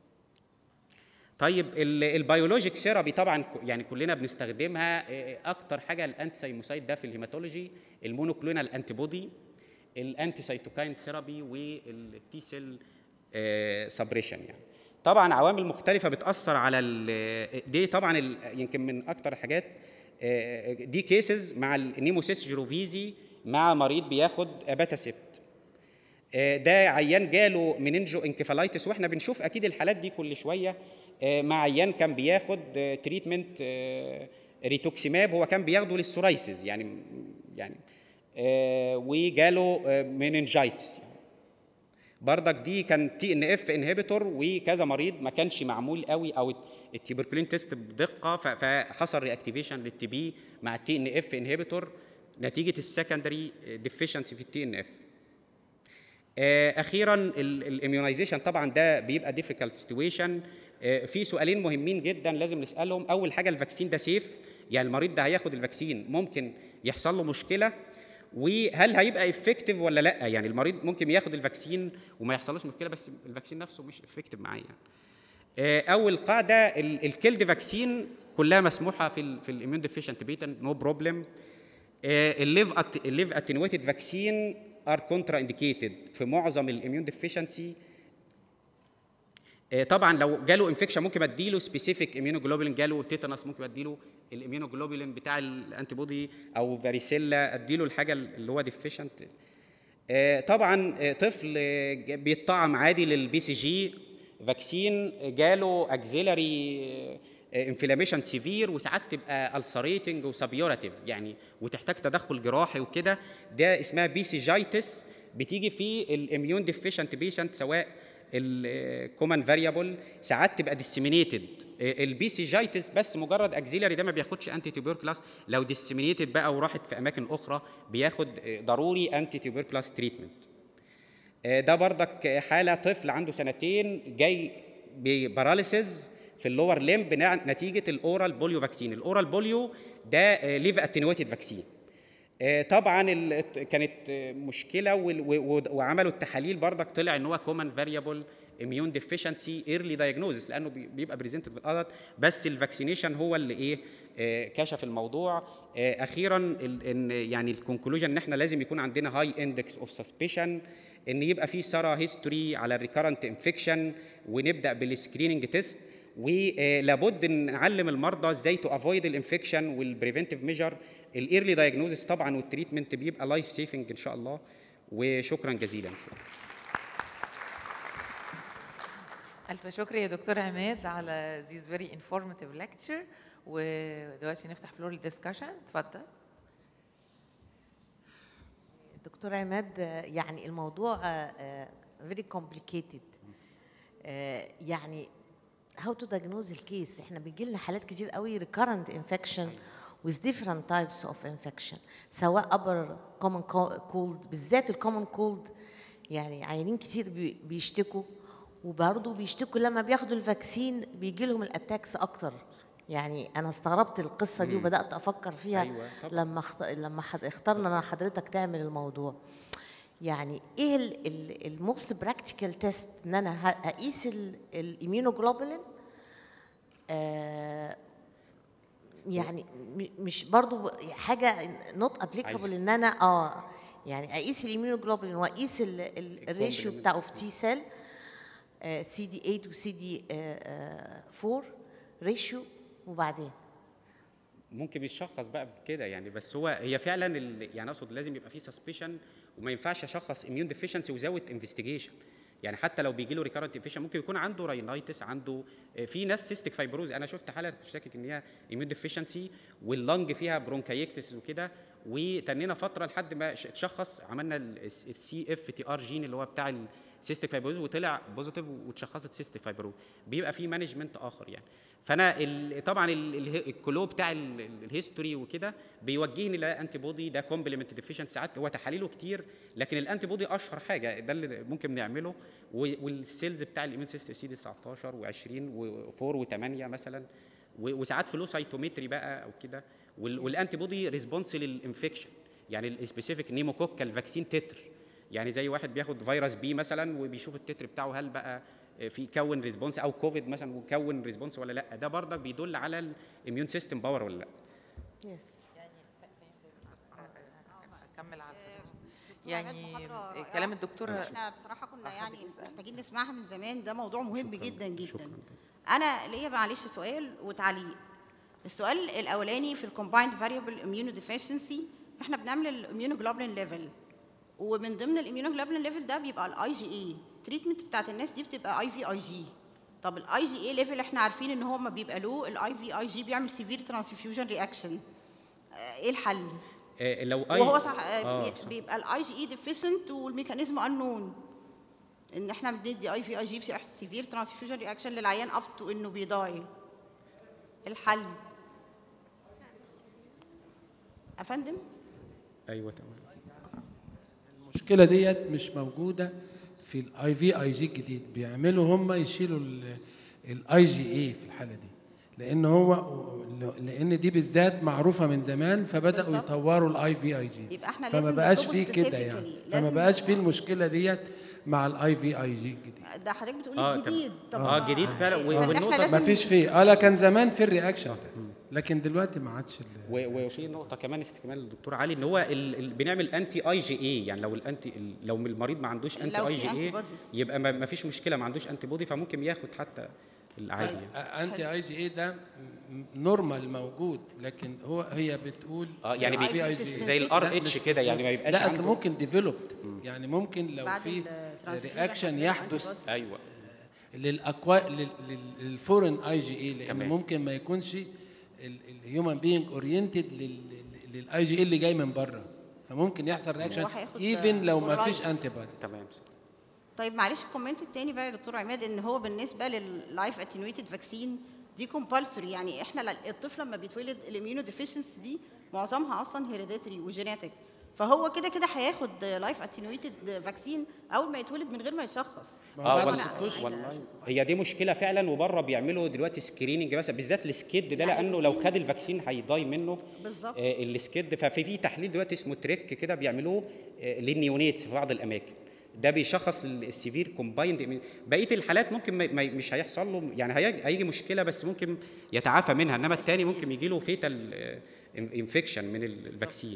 طيب البيولوجيك ثيرابي طبعا يعني كلنا بنستخدمها اكتر حاجه الانتي سايموسايد ده في الهيماتولوجي المونوكلونال انتي بودي الانتي سيتوكاين ثيرابي والتي سيل سبريشن يعني طبعا عوامل مختلفه بتاثر على دي طبعا يمكن من اكتر الحاجات دي كيسز مع النيموسيس جيروفيزي مع مريض بياخد اباتاسيبت ده عيان جاله مننجو انكفالايتس واحنا بنشوف اكيد الحالات دي كل شويه مع عيان كان بياخد تريتمنت ريتوكسيماب هو كان بياخده للسورايسز يعني يعني وجاله مننجايتس بردك دي كان تي ان اف انهبيتور وكذا مريض ما كانش معمول قوي او التيبركلين تيست بدقه فحصل رياكتيفيشن للتي بي مع التي ان اف انهبيتور نتيجه السكندري ديفيشنسي في التي ان اف اخيرا الاميونيزيشن طبعا ده بيبقى ديفيكالت سيتويشن في سؤالين مهمين جدا لازم نسالهم اول حاجه الفاكسين ده سيف يعني المريض ده هياخد الفاكسين ممكن يحصل له مشكله وهل هيبقى افكتيف ولا لا يعني المريض ممكن ياخد الفاكسين وما يحصلوش مشكله بس الفاكسين نفسه مش افكتيف معاه يعني اول قاعده الكيلد فاكسين كلها مسموحه في ال في الاميون ديفيشنت بيتا نو بروبلم الليف الليف اتنويتد فاكسين ار كونترا انديكيتد في معظم الاميون ديفيشنسي طبعا لو جاله انفكشن ممكن اديله سبيسيفيك اميونوجلوبولين جاله تيتانس ممكن اديله الاميونوجلوبولين بتاع الانتي بودي او فاريسيلا اديله الحاجه اللي هو ديفيشنت طبعا طفل بيطعم عادي للبي سي جي فاكسين جاله اكزيلاري انفلاميشن سيفير وساعات تبقى السريتنج وسبيوراتيف يعني وتحتاج تدخل جراحي وكده ده اسمها بي سي جايتس بتيجي في الاميون ديفيشنت بيشنت سواء الكومن فاريبل ساعات تبقى ديسيمينيتد البي سي جايتس بس مجرد اكزيلاري ده ما بياخدش انتي تيوبركلاس لو ديسيمينيتد بقى وراحت في اماكن اخرى بياخد ضروري انتي تيوبركلاس تريتمنت ده بردك حاله طفل عنده سنتين جاي بباراليسيز في اللور ليمب نتيجه الاورال بوليو فاكسين الاورال بوليو ده ليف اتنويتد فاكسين طبعا كانت مشكله وعملوا التحاليل بردك طلع ان هو كومن فاريبل اميون ديفيشنسي ايرلي دايجنوزس لانه بيبقى بريزنتد بالادلت بس الفاكسينيشن هو اللي ايه كشف الموضوع اخيرا ان يعني الكونكلوجن ان احنا لازم يكون عندنا هاي اندكس اوف سسبشن ان يبقى في سارا هيستوري على الريكارنت انفكشن ونبدا بالسكريننج تيست ولابد نعلم المرضى ازاي تو افويد الانفكشن والبريفنتيف ميجر الايرلي دايجنوزس طبعا والتريتمنت بيبقى لايف سيفنج ان شاء الله وشكرا جزيلا ألف شكر يا دكتور عماد على this very informative lecture ودلوقتي نفتح فلور الدiscussion اتفضل دكتور عماد يعني الموضوع very complicated يعني how to diagnose الكيس احنا بيجي لنا حالات كتير قوي recurrent infection with different types of infection سواء upper common cold بالذات الكومن cold يعني عيانين كتير بيشتكوا وبرضه بيشتكوا لما بياخدوا الفاكسين بيجي لهم الاتاكس اكتر يعني انا استغربت القصه دي وبدات افكر فيها أيوة طبعا. لما اخت... لما حد... اخترنا انا حضرتك تعمل الموضوع يعني ايه الموست براكتيكال تيست ان انا هقيس الاميونوجلوبولين آه يعني مش برضو حاجه نوت ابليكابل ان انا اه يعني اقيس الاميونوجلوبولين واقيس الريشيو بتاعه في تي سيل سي دي 8 وسي دي 4 ريشيو وبعدين ممكن يشخص بقى كده يعني بس هو هي فعلا يعني اقصد لازم يبقى في سسبشن وما ينفعش اشخص اميون ديفيشنسي وزاوت انفستيجيشن يعني حتى لو بيجي له ريكارنت انفيشن ممكن يكون عنده راينايتس عنده في ناس سيستيك فايبروز انا شفت حاله بتشتكي ان هي اميون ديفيشنسي واللنج فيها برونكايكتس وكده وتنينا فتره لحد ما ش- اتشخص عملنا السي اف تي ار جين اللي هو بتاع السيستيك فايبروز وطلع بوزيتيف واتشخصت سيستيك فايبروز بيبقى في مانجمنت اخر يعني فانا ال- طبعا ال- ال- الكلو بتاع ال- ال- الهيستوري وكده بيوجهني لانتي بودي ده كومبلمنت ديفيشنت ساعات هو تحاليله كتير لكن الانتي بودي اشهر حاجه ده اللي ممكن نعمله و- والسيلز بتاع الاميون سيستم سي دي 19 و20 و4 و8 مثلا و- وساعات فلو سايتومتري بقى او كده وال- والانتي بودي ريسبونس للانفكشن يعني السبيسيفيك نيموكوكال فاكسين تتر يعني زي واحد بياخد فيروس بي مثلا وبيشوف التتر بتاعه هل بقى في كون ريسبونس او كوفيد مثلا وكون ريسبونس ولا لا ده برضك بيدل على الاميون سيستم باور ولا لا يس اكمل على دكتورة عماد يعني محاضرة رائعة. كلام الدكتورة احنا بصراحه كنا حضرتك يعني اسألي. محتاجين نسمعها من زمان ده موضوع مهم جدا جدا شكرا انا ليا معلش سؤال وتعليق السؤال الاولاني في الكومبايند فاريبل اميونو ديفيشنسي احنا بنعمل الاميونوجلوبولين ليفل ومن ضمن الاميونوجلوبولين ليفل ده بيبقى الاي جي اي التريتمنت بتاعت الناس دي بتبقى اي في اي جي طب الاي جي اي ليفل احنا عارفين ان هو ما بيبقى له الاي في اي جي بيعمل سيفير ترانسفيوجن رياكشن ايه الحل آه لو اي وهو صح, آه آه صح. بيبقى الاي جي اي ديفيشنت والميكانيزم انون ان احنا بندي اي في اي جي سيفير ترانسفيوجن رياكشن للعيان اب تو انه بيضاي الحل افندم ايوه تمام المشكله ديت مش موجوده في الاي في اي جي الجديد بيعملوا هم يشيلوا الاي جي اي في الحاله دي لان هو لان دي بالذات معروفه من زمان فبداوا بالظبط. يطوروا الاي في اي جي يبقى احنا فما لازم بقاش نطلبه فيه كده يعني specifically. فما لازم- بقاش فيه المشكله ديت مع الاي في اي جي الجديد ده حضرتك بتقولي اه الجديد تمام. اه جديد فعلا و- فإحنا والنقطه لازم- ما فيش فيه اه لا كان زمان في الرياكشن ده لكن دلوقتي ما عادش ال- و- وفي نقطه كمان استكمال الدكتور علي ان هو ال... ال... بنعمل انتي اي جي اي يعني لو الانتي ال- لو المريض ما عندوش انتي لو اي في جي اي antibodies. يبقى ما ما فيش مشكله ما عندوش انتي بودي فممكن ياخد حتى العادي طيب يعني. انتي اي جي اي ده م- نورمال موجود لكن هو هي بتقول اه يعني في بي- اي في جي السن- زي الار لا، اتش مش كده يعني ما بالظبط. يبقاش لا اصل عنده ممكن ديفلوبد يعني ممكن لو بعد في ال transfusion رياكشن هتبقى يحدث ايوه للاكوا لل- لل- للفورن اي جي اي لان تمام. ممكن ما يكونش الهيومن بينج اورينتد للاي جي اي اللي جاي من بره فممكن يحصل رياكشن هياخد ايفن لو ما for فيش life. انتي بوديز تمام صح. طيب معلش الكومنت التاني بقى يا دكتور عماد ان هو بالنسبه لللايف اتنويتد فاكسين دي كومبالسوري يعني احنا ل- الطفل لما بيتولد الاميونو ديفيشنسي دي معظمها اصلا هيريديتري وجينيتك فهو كده كده هياخد لايف اتنويتد فاكسين اول ما يتولد من غير ما يشخص ما هو اه بعد والله, ست أشهر. والله هي دي مشكله فعلا وبره بيعملوا دلوقتي سكريننج بس بالذات السكيد ده يعني لانه لو في- خد الفاكسين هيضاي منه بالظبط. آه السكيد ففي في تحليل دلوقتي اسمه تريك كده بيعملوه آه للنيونيتس في بعض الاماكن ده بيشخص السيفير كومبايند بقيه الحالات ممكن ما ما- مش هيحصل له يعني هيجي, هيجي مشكله بس ممكن يتعافى منها انما الثاني ممكن يجي له فيتال انفكشن من ال- الفاكسين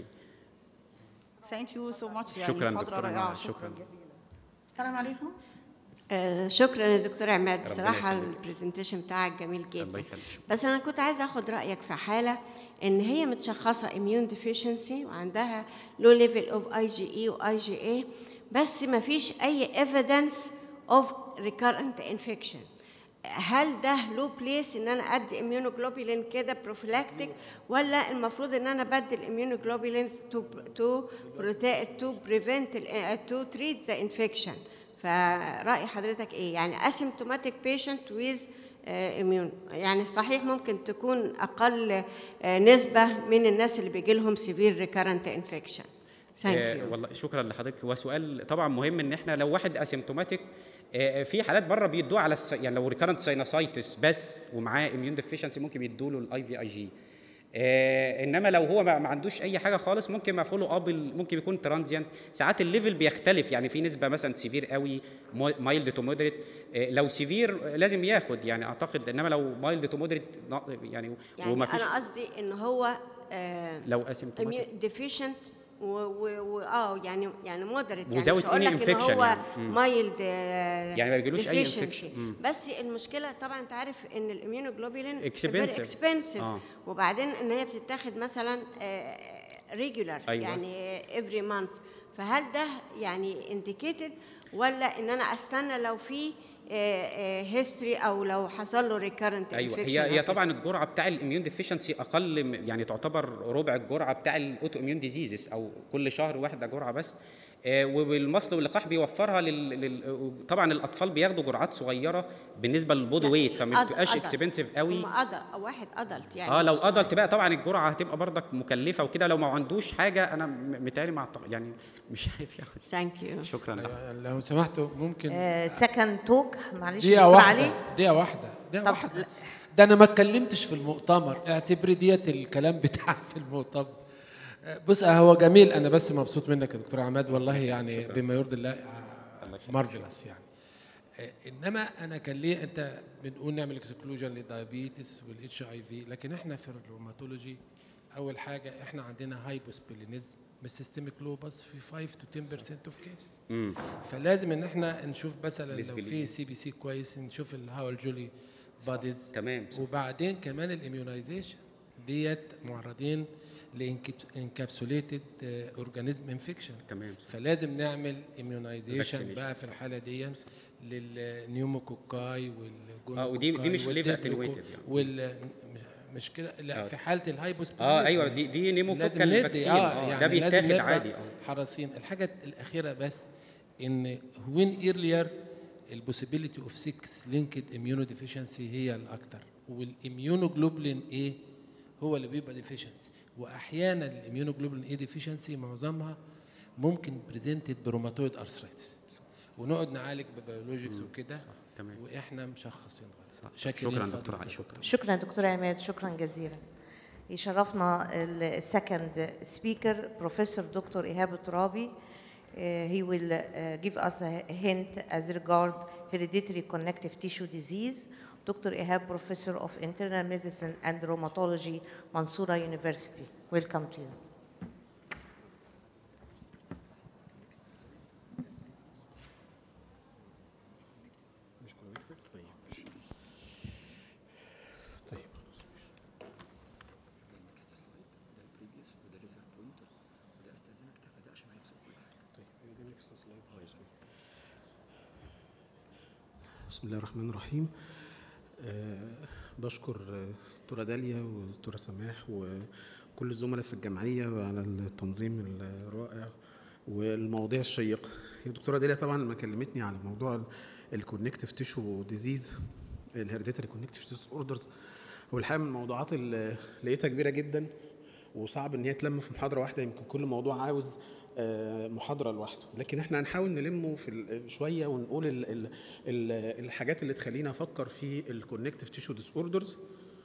ثانك يو سو ماتش يعني شكراً محاضرة دكتورة رائعة نهى، شكراً. جزيلا السلام عليكم آه، شكرا يا دكتور عماد ربنا بصراحه يخليك. البرزنتيشن بتاعك جميل الله جدا يخليك بس انا كنت عايزه اخد رايك في حاله ان هي متشخصه immune deficiency وعندها low level of IgE و IgA بس ما فيش اي evidence of recurrent infection هل ده له بليس ان انا ادي immunoglobulin كده prophylactic ولا المفروض ان انا بدي الاميونوجلوبولينز to to protect to prevent ال- to treat the infection فرأي حضرتك ايه يعني asymptomatic patient with آه، immune يعني صحيح ممكن تكون اقل آه، نسبه من الناس اللي بيجي لهم severe recurrent infection ثانك آه، يو والله شكرا لحضرتك هو سؤال طبعا مهم ان احنا لو واحد اسيمتوماتيك في حالات بره بيدوه على الس... يعني لو ريكارنت ساينوسايتس بس ومعاه اميون ديفيشنسي ممكن يدوا له الاي في اي جي انما لو هو ما ما عندوش اي حاجه خالص ممكن ما فولو اب ممكن يكون ترانزيانت ساعات الليفل بيختلف يعني في نسبه مثلا سيفير قوي مايلد تو مودريت لو سيفير لازم ياخد يعني اعتقد انما لو مايلد تو مودريت يعني, يعني وما فيش انا قصدي ان هو آه لو اسيمتوماتيك ديفيشنت و و و اه يعني يعني مودريت يعني Without مش هقول any لك ان infection هو يعني. مم. مايلد يعني ما بيجيلوش أي infection. مم. بس المشكله طبعا انت عارف ان الاميونوجلوبولين Expensive. اكسبنسيف آه. وبعدين ان هي بتتاخد مثلا ريجولار أيوة. يعني افري مانث فهل ده يعني انديكيتد ولا ان انا استنى لو في هيستوري او لو حصل له ريكارنت ايوه هي هي طبعا الجرعه بتاع الاميون ديفيشنسي اقل م- يعني تعتبر ربع الجرعه بتاع الاوتو اميون ديزيزز او كل شهر واحده جرعه بس آه، والمصل واللقاح بيوفرها لل... لل... طبعا الاطفال بياخدوا جرعات صغيره بالنسبه للبودي ويت فما بتبقاش اكسبنسيف قوي او واحد ادلت يعني اه لو مش- ادلت بقى طبعا الجرعه هتبقى برضك مكلفه وكده لو ما عندوش حاجه انا م- متهيألي مع يعني مش عارف يعني ثانك يو شكرا أيوة، لو سمحتوا ممكن سكند توك معلش دقيقة دكتور واحدة علي دقيقة واحدة دقيقة طب واحدة لا. ده أنا ما اتكلمتش في المؤتمر اعتبري ديت الكلام بتاعي في المؤتمر بص هو جميل أنا بس مبسوط منك يا دكتور عماد والله يعني بما يرضي الله مارفلس يعني آه، انما انا كان ليه انت بنقول نعمل اكسكلوجن للدايابيتس والاتش اي في لكن احنا في الروماتولوجي اول حاجه احنا عندنا هايبوسبلينيزم من سيستميك لوبس في 5 to 10% اوف كيس امم فلازم ان احنا نشوف مثلا لو Disbelief. في سي بي سي كويس نشوف الهاول جولي باديز تمام صح. وبعدين كمان الاميونايزيشن ديت معرضين لانكابسوليتد اورجانيزم انفكشن تمام صح. فلازم نعمل اميونايزيشن Vaccination. بقى في الحاله دي للنيوموكوكاي والجونوكوكاي آه، ودي- دي مش liver والديبلوكو- attenuated يعني. وال مش كده لا آه. في حاله الهايبوسبلينيزم اه ايوه دي دي نيموكوكال لازم ندي فاكسين اه اه يعني ده لازم بيتاخد نبقى عادي اه حريصين الحاجه الاخيره بس ان وين ايرلير البوسيبيليتي اوف 6 لينكد اميونو ديفيشنسي هي الاكثر والاميونوجلوبولين ايه هو اللي بيبقى ديفيشنسي واحيانا الاميونوجلوبولين ايه ديفيشنسي معظمها ممكن بريزنتد بروماتويد ارثرايتس ونقعد نعالج ببيولوجيكس وكده تمام. واحنا مشخصين غلط صح. شاكرين شكرا فضلك دكتور يا علي شكرا شكرا دكتور عماد شكرا جزيلا يشرفنا السكند سبيكر بروفيسور دكتور ايهاب الترابي Uh, he will uh, give us a hint as regard hereditary connective tissue disease. Dr. Ehab, Professor of Internal Medicine and Rheumatology, Mansoura University. Welcome to you. بسم الله الرحمن الرحيم آه، بشكر آه، دكتورة داليا ودكتورة سماح وكل الزملاء في الجمعية على التنظيم الرائع والمواضيع الشيقة هي الدكتورة داليا طبعا لما كلمتني على موضوع الكونكتيف تيشو ديزيز الهيرديتري كونكتيف تيشو اوردرز هو الحقيقة من الموضوعات اللي لقيتها كبيرة جدا وصعب ان هي تلم في محاضرة واحدة يمكن كل موضوع عاوز آه، محاضرة لوحده لكن احنا هنحاول نلمه في ال- شوية ونقول ال ال ال الحاجات اللي تخلينا افكر في الكونكتيف تيشو ديس اوردرز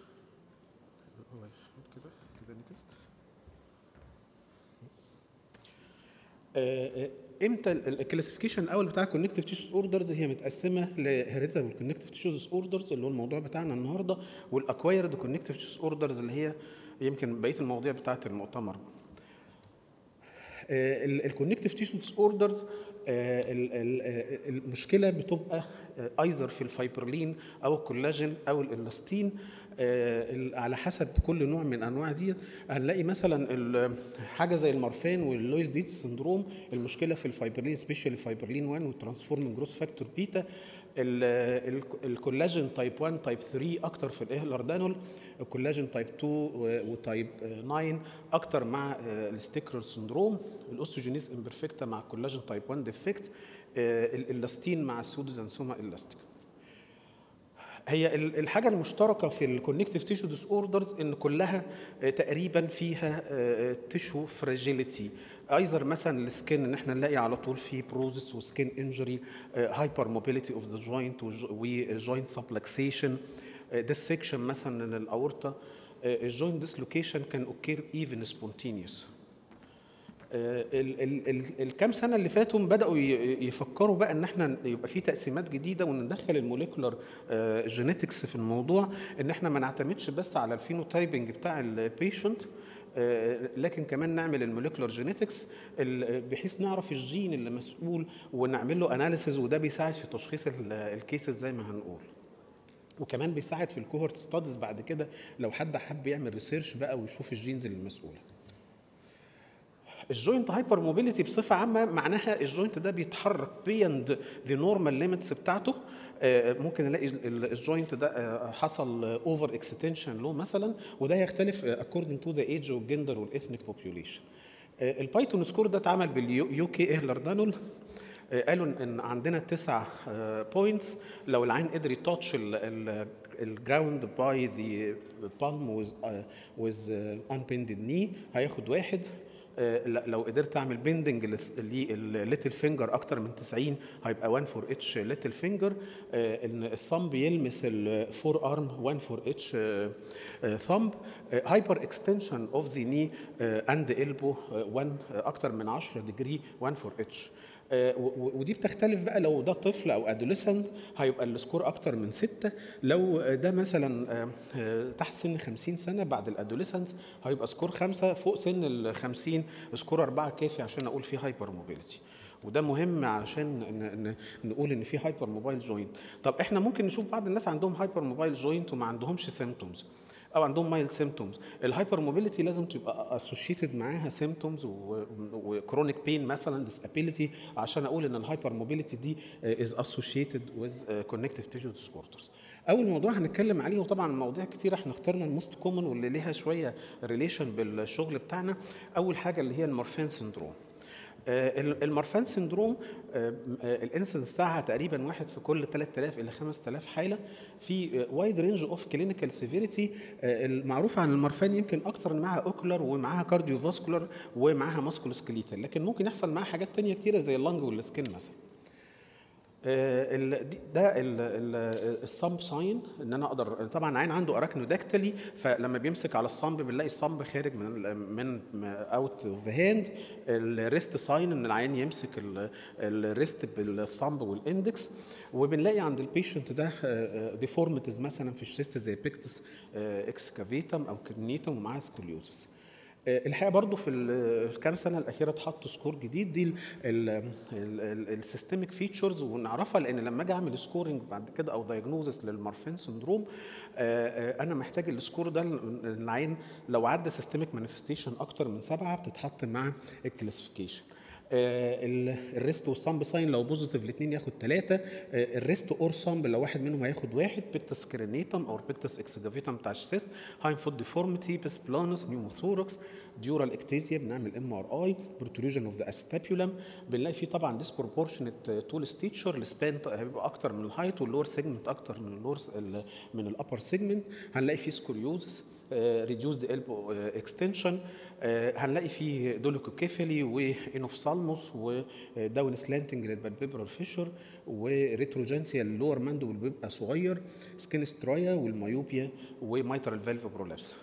امتى الكلاسيفيكيشن الاول بتاع الكونكتيف تيشو اوردرز هي متقسمه لهيريتابل كونكتيف تيشو اوردرز اللي هو الموضوع بتاعنا النهارده والاكوايرد كونكتيف تيشو اوردرز اللي هي يمكن بقيه المواضيع بتاعه المؤتمر الكونكتيف تيشو ديس اوردرز المشكله بتبقى ايزر في الفايبرلين او الكولاجين او الالاستين آه، ال- على حسب كل نوع من انواع ديت هنلاقي مثلا ال- حاجه زي المورفين واللويس ديتس سندروم المشكله في الفايبرلين سبيشال فايبرلين 1 والترانسفورمينج جروس فاكتور بيتا ال- ال- الكولاجين تايب 1 تايب 3 اكتر في الاهلردانول الكولاجين تايب 2 و- وتايب 9 اكتر مع آه، الستيكرر سندروم الاوستوجينيز امبرفكتا مع الكولاجين تايب 1 ديفكت الالاستين مع السودوزانسوما الاستيك هي ال- الحاجه المشتركه في الكونكتيف تيشو ديس اوردرز ان كلها آه، تقريبا فيها تيشو فراجيليتي ايزر مثلا السكين ان احنا نلاقي على طول في بروزس وسكين انجري هايبر موبيليتي اوف ذا جوينت وجوينت سبلكسيشن ديسكشن مثلا للاورطه الجوينت ديسلوكيشن كان اوكير ايفن سبونتينيوس ال- ال- ال- الكام سنه اللي فاتوا بداوا ي- يفكروا بقى ان احنا يبقى في تقسيمات جديده وندخل الموليكولار جينيتكس في الموضوع ان احنا ما نعتمدش بس على الفينوتايبنج بتاع البيشنت لكن كمان نعمل الموليكولار جينيتكس بحيث نعرف الجين اللي مسؤول ونعمل له اناليسيز وده بيساعد في تشخيص ال- الكيسز زي ما هنقول وكمان بيساعد في الكوهورت ستاديز بعد كده لو حد حب يعمل ريسيرش بقى ويشوف الجينز اللي مسؤوله الجوينت هايبر موبيليتي بصفه عامه معناها الجوينت ده بيتحرك بيند ذا نورمال ليميتس بتاعته آه، ممكن الاقي ال- ال- الجوينت ده آه، حصل اوفر اكستنشن له مثلا وده يختلف اكوردنج تو ذا ايج والجندر والاثنيك بوبيوليشن البايثون سكور ده اتعمل باليو كي ايهلر دانول آه، قالوا إن- ان عندنا تسع بوينتس لو العين قدر يتاتش الجراوند باي ذا بالم ويز ويز unbended knee هياخد واحد آه، لا- لو قدرت اعمل بيندنج للليتل فينجر اكتر من 90 هيبقى 1 فور اتش ليتل فينجر ان الثumb يلمس الفور ارم 1 فور اتش ثumb هايبر اكستنشن اوف ذا ني اند البو 1 اكتر من 10 ديجري 1 فور اتش آه، و- و- ودي بتختلف بقى لو ده طفل او ادوليسنت هيبقى السكور اكتر من ستة لو آه، ده مثلا آه، آه، تحت سن 50 سنه بعد الادوليسنت هيبقى سكور خمسة فوق سن ال 50 سكور أربعة كافي عشان اقول فيه هايبر موبيليتي وده مهم عشان ن- ن- نقول ان في هايبر موبايل جوينت طب احنا ممكن نشوف بعض الناس عندهم هايبر موبايل جوينت وما عندهمش سيمتومز او عندهم مايل سيمتومز الهايبر موبيليتي لازم تبقى اسوشيتد معاها سيمتومز وكرونيك بين مثلا disability عشان اقول ان الهايبر موبيليتي دي از اسوشيتد وذ كونكتيف تيشو ديسوردرز اول موضوع هنتكلم عليه وطبعا مواضيع كتير احنا اخترنا الموست كومن واللي ليها شويه ريليشن بالشغل بتاعنا اول حاجه اللي هي المورفين سندروم آه، ال- المارفان سندروم الانسنس بتاعها تقريبا واحد في كل 3000 الى 5000 حاله في وايد رينج اوف كلينيكال سيفيريتي المعروف عن المارفان يمكن اكتر ان معاها اوكولار ومعاها كارديو فاسكولار ومعاها ماسكولوسكليتال لكن ممكن يحصل معاها حاجات تانية كتيره زي اللنج والسكين مثلا آه، ال- دي- ده الصمب ساين ان انا اقدر طبعا عين عنده اراكنوداكتلي فلما بيمسك على الصمب بنلاقي الصمب خارج من ال- من اوت اوف ذا هاند الريست ساين ان العين يمسك الريست بالصمب والاندكس وبنلاقي عند البيشنت ده ديفورميتيز مثلا في الشيست زي بيكتس اكسكافيتم او كرنيتم ومعاها سكوليوزس آه، الحقيقه برضو في الكام سنه الاخيره اتحط سكور جديد دي السيستميك فيتشرز ونعرفها لان لما اجي اعمل سكورنج بعد كده او دايجنوزس للمارفين سندروم آه، آه، انا محتاج السكور ده ال- العين لو عدى سيستميك مانيفستيشن اكتر من سبعه بتتحط مع الكلاسيفيكيشن آه، ال- الريست والصامب ساين لو بوزيتيف الاثنين ياخد ثلاثه الريست اور صامب لو واحد منهم هياخد واحد بيكتس كرينيتم او بيكتس اكسجافيتم بتاع السيست هايم فود ديفورميتي بس بلانس نيوموثوركس ديورال اكتيزيا بنعمل ام ار اي بروتروجن اوف ذا استابيولم بنلاقي فيه طبعا ديسبروبورشنت طول ستيتشر السبان هيبقى اكتر من الهايت واللور سيجمنت اكتر من اللور من الابر سيجمنت هنلاقي فيه سكوليوزس ريديوسد البو اكستنشن هنلاقي فيه دولوكوكيفالي وانوفسالموس وداون سلانتنج للبالبيبرال فيشر وريتروجنسيا اللور ماندول بيبقى صغير سكين سترايا والمايوبيا وميترال فالف برولابس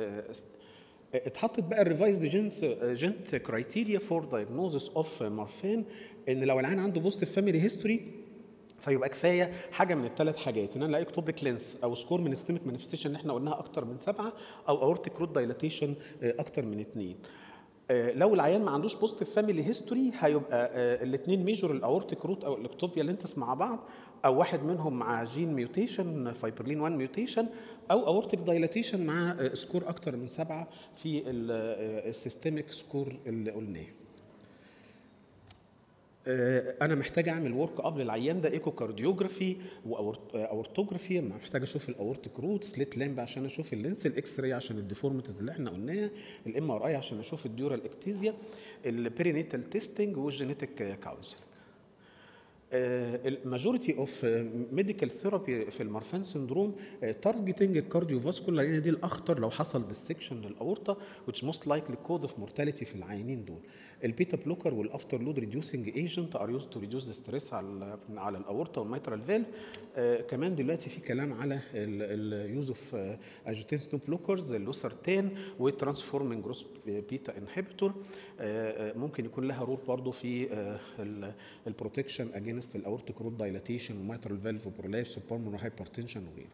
اتحطت بقى الريفايزد جنس جنت كرايتيريا فور دايجنوزس اوف مارفان ان لو العين عنده بوزيتيف فاميلي هيستوري فيبقى كفايه حاجه من الثلاث حاجات ان انا الاقي اكتوبيك لينس او سكور من ستيمك مانيفستيشن اللي احنا قلناها اكتر من سبعه او اورتيك روت دايلاتيشن اكتر من اثنين آه، لو العيان ما عندوش بوزيتيف فاميلي هيستوري هيبقى الاثنين ميجور الاورتيك روت او الاكتوبيا لينتس مع بعض او واحد منهم مع جين ميوتيشن فايبرلين 1 ميوتيشن او اورتيك دايلاتيشن مع آه، سكور اكتر من سبعه في السيستميك سكور اللي قلناه آه، انا محتاج اعمل ورك اب للعيان ده ايكو كارديوجرافي واورتوجرافي محتاج اشوف الاورتيك روت سليت لامب عشان اشوف اللينس الاكس راي عشان الديفورميتيز اللي احنا قلناها الام ار اي عشان اشوف الديورال اكتيزيا البيرينيتال تيستنج والجينيتك كونسلنج الماجوريتي اوف ميديكال ثيرابي في المارفان سندروم تارجتنج الكارديو فاسكولار لان دي الاخطر لو حصل ديسكشن للاورطه which most likely cause of mortality في العيانين دول البيتا بلوكر والافتر لود ريديوسنج ايجنت ار يوز تو ريديوس ذا ستريس على على الاورطه والميترال فالف كمان دلوقتي في كلام على اليوز اوف اجيتيشن بلوكرز اللوسرتان والترانسفورمينج جروس بيتا انهبيتور ممكن يكون لها رول برضه في البروتكشن اجينست الاورتيك روت دايلاتيشن وميترال فالف برولابس وبالمونر هايبرتنشن وغيره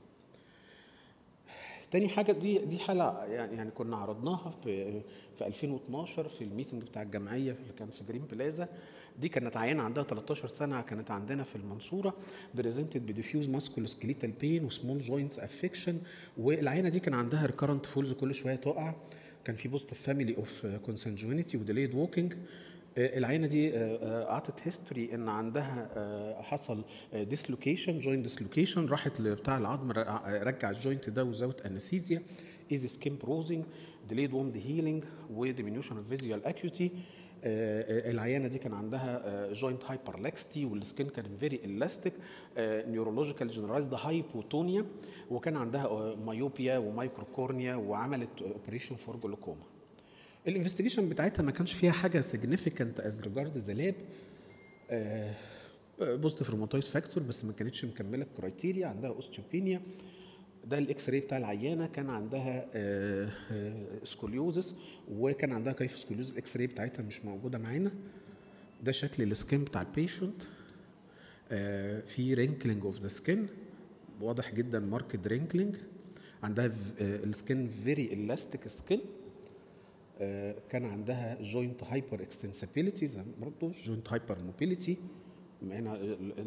تاني حاجه دي دي حاله يعني يعني كنا عرضناها في في 2012 في الميتنج بتاع الجمعيه اللي كان في جرين بلازا دي كانت عيانه عندها 13 سنه كانت عندنا في المنصوره بريزنتد بديفيوز ماسكولو سكليتال بين وسمول جوينتس افكشن والعيانه دي كان عندها ريكارنت فولز كل شويه تقع كان في بوست فاميلي اوف كونسنجوينيتي وديليد ووكينج العينه دي آه، آه، اعطت هيستوري ان عندها آه، حصل ديسلوكيشن جوينت ديسلوكيشن راحت لبتاع العظم ر- رجع الجوينت ده وزاوت انستيزيا ايزي سكين بروزنج ديليد ووند هيلينج وديمينيوشن اوف فيزيوال اكيوتي العيانه دي كان عندها جوينت هايبرلكستي والسكين كان فيري الاستيك نيورولوجيكال جنرالايزد هايبوتونيا وكان عندها مايوبيا ومايكروكورنيا وعملت اوبريشن فور جلوكوما الانفستيجيشن بتاعتها ما كانش فيها حاجه سيجنيفيكانت از ريجارد ذا لاب بوزيتيف روماتويد فاكتور بس ما كانتش مكمله الكرايتيريا عندها اوستيوبينيا ده الاكس راي بتاع العيانه كان عندها آه، آه، سكوليوزس وكان عندها كيف سكوليوزس الاكس راي بتاعتها مش موجوده معانا ده شكل السكين بتاع البيشنت في رينكلينج اوف ذا سكين واضح جدا ماركت رينكلينج عندها السكين فيري الاستيك سكين كان عندها جوينت هايبر اكستنسابيليتي زي برضه جوينت هايبر موبيليتي هنا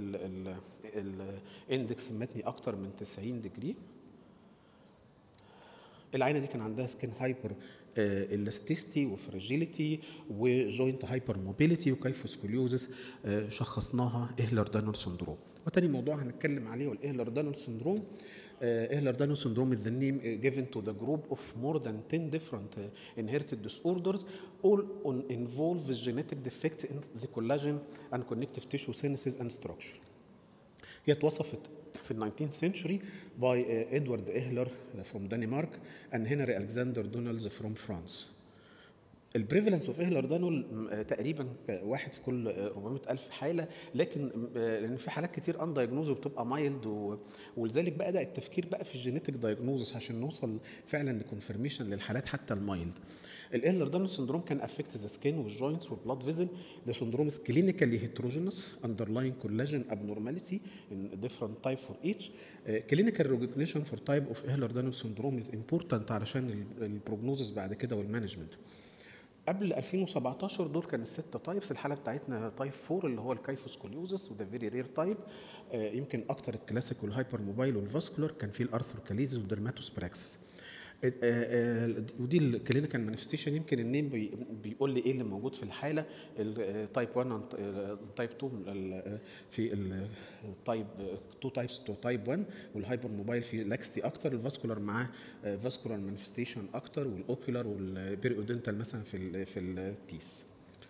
الاندكس متني اكتر من 90 ديجري العينه دي كان عندها سكين هايبر الاستيستي وفراجيليتي وجوينت هايبر موبيليتي وكيفوسكوليوزس شخصناها اهلر دانور سندروم وتاني موضوع هنتكلم عليه هو الاهلر دانور سندروم اهلر دانور سندروم is the name uh, given to the group of more than 10 different uh, inherited disorders all on involve with genetic defect in the collagen and connective tissue synthesis and structure هي اتوصفت في ال 19th century by uh, Edward Ehler from Denmark and Henry Alexander Donalds from France. البريفالنس اوف اهلر دانول تقريبا واحد في كل 400 الف حاله لكن لان في حالات كتير ان دايجنوز وبتبقى مايلد ولذلك بدا التفكير بقى في الجينيتك دايجنوزس عشان نوصل فعلا لكونفرميشن للحالات حتى المايلد الاهلر دانول سندروم كان افكت ذا سكين والجوينتس والبلاد فيزل ده سندروم كلينيكالي هيتروجينوس اندرلاين كولاجين abnormality in different type for each كلينيكال ريكوجنيشن فور تايب اوف اهلر دانول سندروم از امبورتنت علشان البروجنوزس بعد كده والمانجمنت قبل 2017 دول كان الستة تايبس الحاله بتاعتنا تايب 4 اللي هو الكايفوسكوليوزس وده فيري رير تايب يمكن اكتر الكلاسيك والهايبر موبايل والفاسكولار كان فيه الارثروكاليزيس والدرماتوسبراكسس ودي الكلينيكال مانيفستيشن يمكن النيم بي بيقول لي ايه اللي موجود في الحاله التايب 1 تايب 2 في التايب 2 تايبس تو تايب 1 والهايبر موبايل في لاكستي اكتر الفاسكولار معاه فاسكولار مانيفستيشن اكتر والاوكيولار والبيريودنتال مثلا في ال في التيس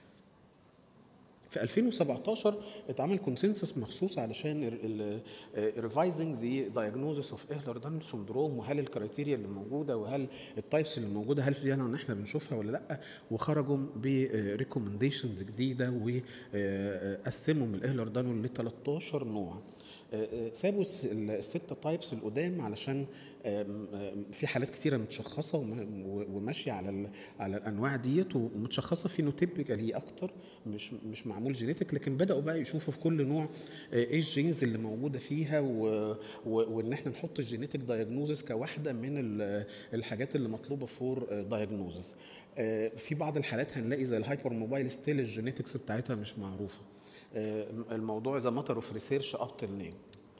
في 2017 اتعمل كونسنسس مخصوص علشان ريفايزنج ذا دايجنوزس اوف اهلر دان سندروم وهل الكرايتيريا اللي موجوده وهل التايبس اللي موجوده هل فيها ان احنا بنشوفها ولا لا وخرجوا بريكومنديشنز جديده وقسموا من الاهلر دانول ل 13 نوع سابوا الستة تايبس القدام علشان في حالات كتيرة متشخصة وماشية على على الأنواع ديت ومتشخصة فينوتيبيكالي أكتر مش مش معمول جينيتك لكن بدأوا بقى يشوفوا في كل نوع إيه الجينز اللي موجودة فيها وإن إحنا نحط الجينيتك دايجنوزس كواحدة من الحاجات اللي مطلوبة فور دايجنوزس في بعض الحالات هنلاقي زي الهايبر موبايل ستيل الجينيتكس بتاعتها مش معروفه الموضوع ذا ماتر اوف ريسيرش اب تل نيم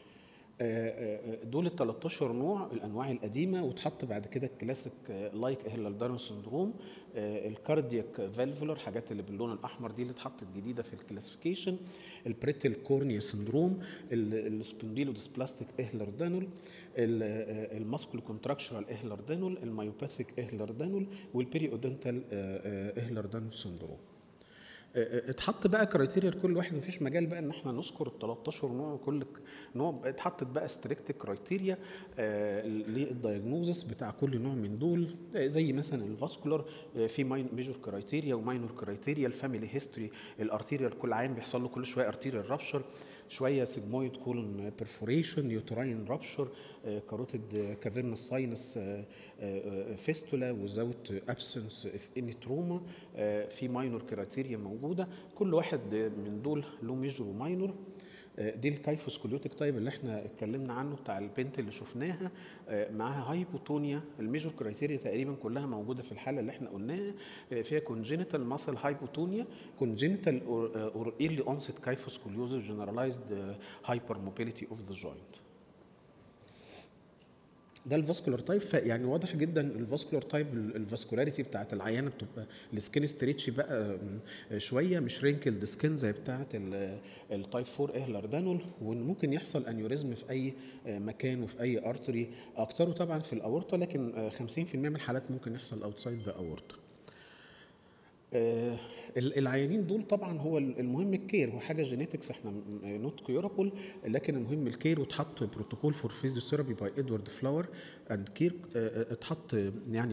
دول ال 13 نوع الانواع القديمه واتحط بعد كده الكلاسيك لايك اهلر دارون سندروم الكاردياك فالفولر حاجات اللي باللون الاحمر دي اللي اتحطت جديده في الكلاسيفيكيشن البريتل كورنيا سندروم السبنديلو ديسبلاستيك اهلر دانول الماسكول كونتراكشرال اهلر دانول المايوباثيك اهلر دانول والبيريودنتال اهلر دانول سندروم اتحط بقى كرايتيريا لكل واحد مفيش مجال بقى ان احنا نذكر ال 13 نوع وكل نوع اتحطت بقى ستريكت كرايتيريا للدايجنوزس بتاع كل نوع من دول زي مثلا الفاسكولار في ميجور كرايتيريا وماينور كرايتيريا الفاميلي هيستوري الارتيريال كل عين بيحصل له كل شويه ارتيريال رابشر شويه سيجمويد كولون بيرفوريشن يوتراين رابشر كاروتيد كافيرنس ساينس فيستولا وزاوت ابسنس في اني تروما في ماينور كرايتيريا موجوده كل واحد من دول له ميجور وماينور دي الكايفوسكوليوتيك تايب اللي احنا اتكلمنا عنه بتاع البنت اللي شفناها معاها هايبوتونيا الميجور كرايتيريا تقريبا كلها موجوده في الحاله اللي احنا قلناها فيها كونجينيتال ماسل هايبوتونيا كونجينيتال اور ايرلي اونست كايفوسكوليوزس جنرالايزد هايبر موبيليتي اوف ذا جوينت ده الفاسكولار تايب فيعني واضح جدا الفاسكولار تايب الفاسكولاريتي بتاعت العيانه بتبقى السكين ستريتش بقى م، شويه مش رينكلد سكين زي بتاعت ال- التايب 4 اهلر دانول وممكن يحصل انيوريزم في اي آه، مكان وفي اي ارتري اكتره طبعا في الاورطه لكن آه، 50% من الحالات ممكن يحصل اوتسايد ذا اورطه آه، ال- العيانين دول طبعا هو ال- المهم الكير هو حاجه جينيتكس احنا نوت كيورابل لكن المهم الكير واتحط بروتوكول فور فيزيوثيرابي باي ادوارد فلاور اند كير اتحط يعني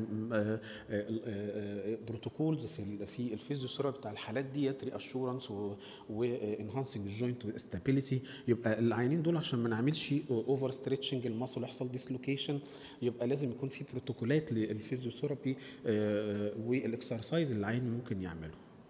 بروتوكولز في ال- في الفيزيوثيرابي بتاع الحالات ديت ري اشورنس وانهانسنج الجوينت ستابيليتي يبقى العيانين دول عشان ما نعملش اوفر ستريتشنج المصل يحصل ديسلوكيشن يبقى لازم يكون في بروتوكولات للفيزيوثيرابي آه، والاكسرسايز اللي العيان ممكن يعمله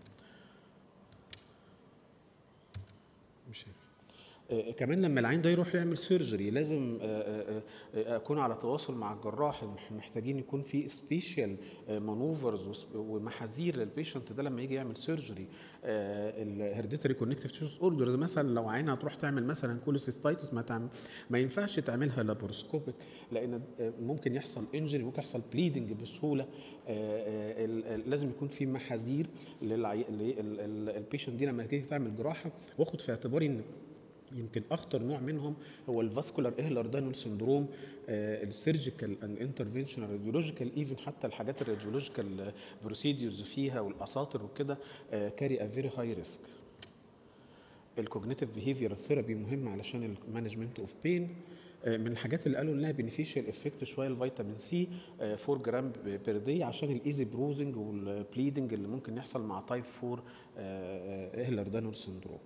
مش عارف. آه، كمان لما العين ده يروح يعمل سيرجري لازم آه، آه، آه، اكون على تواصل مع الجراح إح- محتاجين يكون في سبيشال مانوفرز ومحاذير للبيشنت ده لما يجي يعمل سيرجري الهيرديتري كونكتيف تيشوز اوردرز مثلا لو عين هتروح تعمل مثلا كولوسيستايتس ما تعمل ما ينفعش تعملها لابروسكوبيك لان آه، ممكن يحصل انجري ممكن يحصل بليدنج بسهوله آه، آه، ال- ال- لازم يكون في محاذير للبيشنت دي لما تيجي تعمل جراحه واخد في اعتباري ان يمكن اخطر نوع منهم هو الفاسكولار اهلر دانول سندروم السيرجيكال اند انترفنشنال راديولوجيكال ايفن حتى الحاجات الراديولوجيكال بروسيديورز فيها والاساطر وكده كاري ا فيري هاي ريسك الكوجنيتيف بيهيفير ثيرابي مهم علشان المانجمنت اوف بين من الحاجات اللي قالوا انها بينيفيشال افكت شويه الفيتامين سي 4 جرام بير داي عشان الايزي بروزنج والبليدنج اللي ممكن يحصل مع تايب 4 اهلر دانول سندروم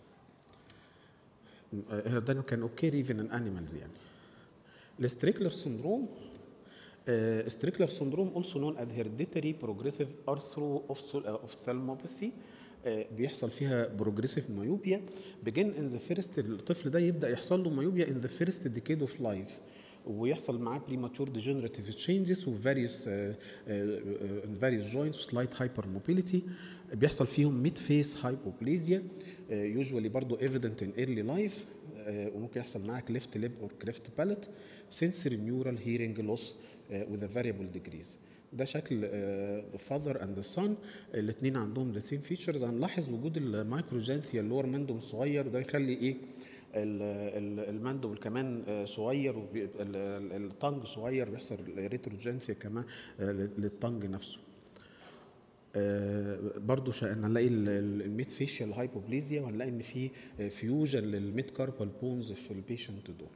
ده كان اوكي ايفن ان انيمالز يعني الستريكلر سندروم ستريكلر سندروم also known as hereditary progressive ophthalmopathy آه، بيحصل فيها بروجريسيف مايوبيا begin in the first الطفل ده يبدا يحصل له مايوبيا in the first decade of life ويحصل معاه premature degenerative changes و various uh, uh, in various joints و slight hypermobility بيحصل فيهم mid face hypoplasia uh, usually برضو evident in early life uh, وممكن يحصل معاه cleft lip or cleft palate sensory neural hearing loss uh, with a variable degrees ده شكل ذا فاذر اند ذا سون الاثنين عندهم ذا سيم فيتشرز هنلاحظ وجود المايكروجانثيا اللي هو المندوب الصغير وده يخلي ايه ال- ال- المندوب كمان آه، صغير والطنج صغير بيحصل ريتروجانثيا كمان آه، للطنج نفسه آه، برضو شا- هنلاقي الميد فيشيال هايبوبليزيا وهنلاقي ان في فيوجن للميد كاربال بونز في البيشنت دول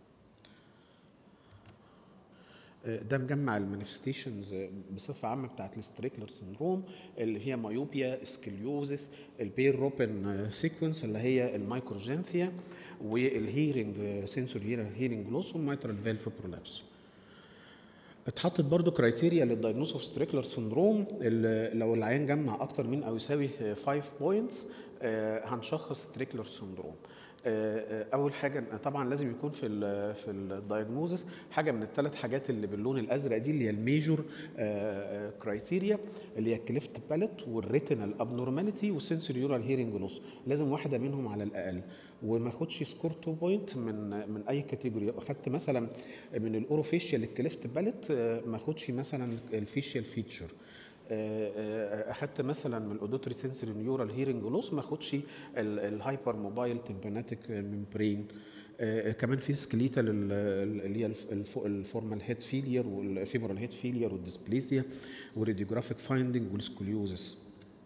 ده مجمع المانيفستيشنز بصفه عامه بتاعت الستريكلر سندروم اللي هي مايوبيا سكليوزس البير روبن سيكونس اللي هي المايكروجينثيا والهيرنج سنسوري هيرنج لوس والميترال فالف برولابس اتحطت برضو كرايتيريا للدايجنوز اوف ستريكلر سندروم لو العيان جمع اكتر من او يساوي 5 بوينتس هنشخص ستريكلر سندروم اول حاجه طبعا لازم يكون في ال في الدايجنوزس حاجه من الثلاث حاجات اللي باللون الازرق دي اللي هي الميجور كرايتيريا اللي هي الكليفت باليت والريتينال ابنورماليتي والسنسوري يورال هيرنج لوس لازم واحده منهم على الاقل وما اخدش سكور 2 بوينت من من اي كاتيجوري اخدت مثلا من الاوروفيشيال الكليفت باليت ما اخدش مثلا الفيشيال فيتشر اخدت مثلا من الاودوتري سنسوري نيورال هيرنج لوس ما اخدش الهايبر موبايل تمباناتيك ممبرين آه كمان في سكليتال اللي هي الفورمال هيد فيلير والفيمورال هيد فيلير والديسبليزيا والراديوجرافيك فايندنج والسكوليوزس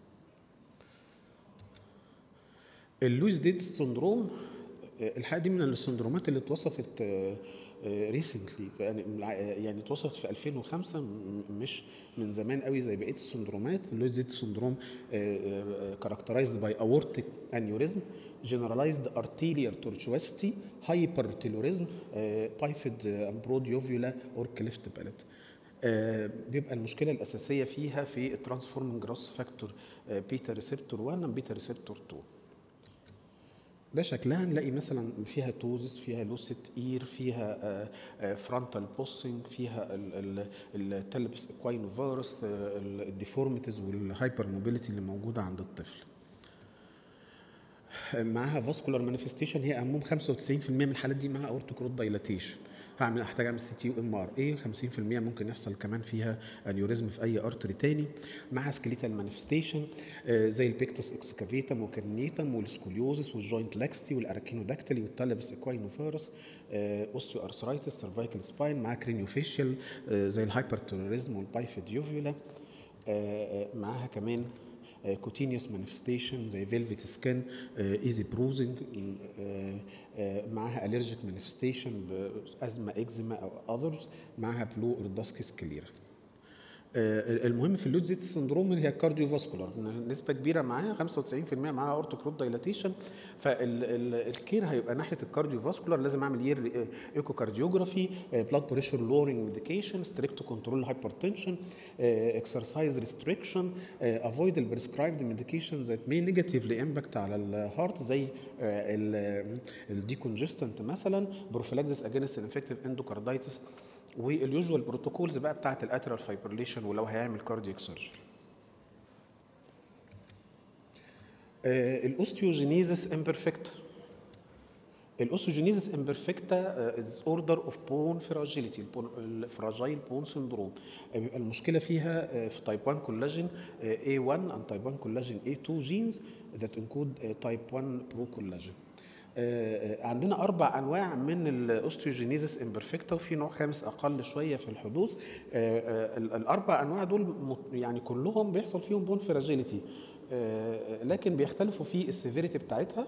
اللويس ديتس سندروم الحقيقه دي من السندرومات اللي اتوصفت ريسنتلي يعني يعني اتوصفت في 2005 مش من زمان قوي زي بقيه السندرومات اللويس ديتس سندروم كاركترايزد باي اورتيك انيوريزم generalized arterial tortuosity hypertelorism بايفيد امبروديوفيولا اور كليفت باليت بيبقى المشكله الاساسيه فيها في الترانسفورمنج جراس فاكتور بيتا ريسبتور 1 بيتا ريسبتور 2 ده شكلها نلاقي مثلا فيها توزس فيها لوسيت اير فيها فرونتال بوسنج فيها التلبس اكواين فيروس الديفورميتيز والهايبر موبيليتي اللي موجوده عند الطفل معاها فاسكولار مانيفستيشن هي اهمهم 95% من الحالات دي معاها اورتوكروت دايلاتيشن هعمل احتاج اعمل سي تي وام ار اي 50% ممكن يحصل كمان فيها انيوريزم في اي ارتري تاني مع سكليتال مانيفستيشن زي البيكتس اكسكافيتم وكرنيتم والسكوليوزس والجوينت لاكستي والاراكينوداكتلي والتالبس اكواينوفيروس اوستيو ارثرايتس سيرفايكال سباين مع كرينيوفيشيال زي الهايبرتوريزم والبايفيديوفيولا معاها كمان كوتينيوس مانيفستيشن زي فيلفيت سكين ايزي بروزنج معاها الرجيك مانيفستيشن بازمه اكزيما او اذرز معاها بلو ارداسكس كليرا آه، المهم في اللودزيت سندروم هي الكارديو فاسكولار نسبه كبيره معاها 95% معاها اورتوكروت دايلاتيشن فالكير هيبقى ناحيه الكارديو فاسكولار لازم اعمل يير ايكو كارديوجرافي بلاد بريشر لورنج ميديكيشن ستريكت كنترول هايبرتنشن اكسرسايز ريستريكشن افويد البريسكرايبد ميديكيشن ذات مي نيجاتيفلي امباكت على الهارت زي الديكونجستنت مثلا بروفيلاكسيس اجينست انفكتيف اندوكاردايتس واليوجوال بروتوكولز بقى بتاعت الاترال فايبرليشن ولو هيعمل كاردياك سيرجري الاوستيوجينيزس امبرفكتا الاوستيوجينيزس امبرفكتا از اوردر اوف بون فراجيليتي الفراجايل بون سندروم بيبقى المشكله فيها آه، في تايب 1 كولاجين A1 and تايب 1 كولاجين A2 جينز that encode تايب 1 برو كولاجين آه، عندنا اربع انواع من الاوستيوجينيزس امبرفكتا وفي نوع خامس اقل شويه في الحدوث آه، آه، ال- الاربع انواع دول مت- يعني كلهم بيحصل فيهم بون فراجيليتي لكن بيختلفوا في السيفيريتي بتاعتها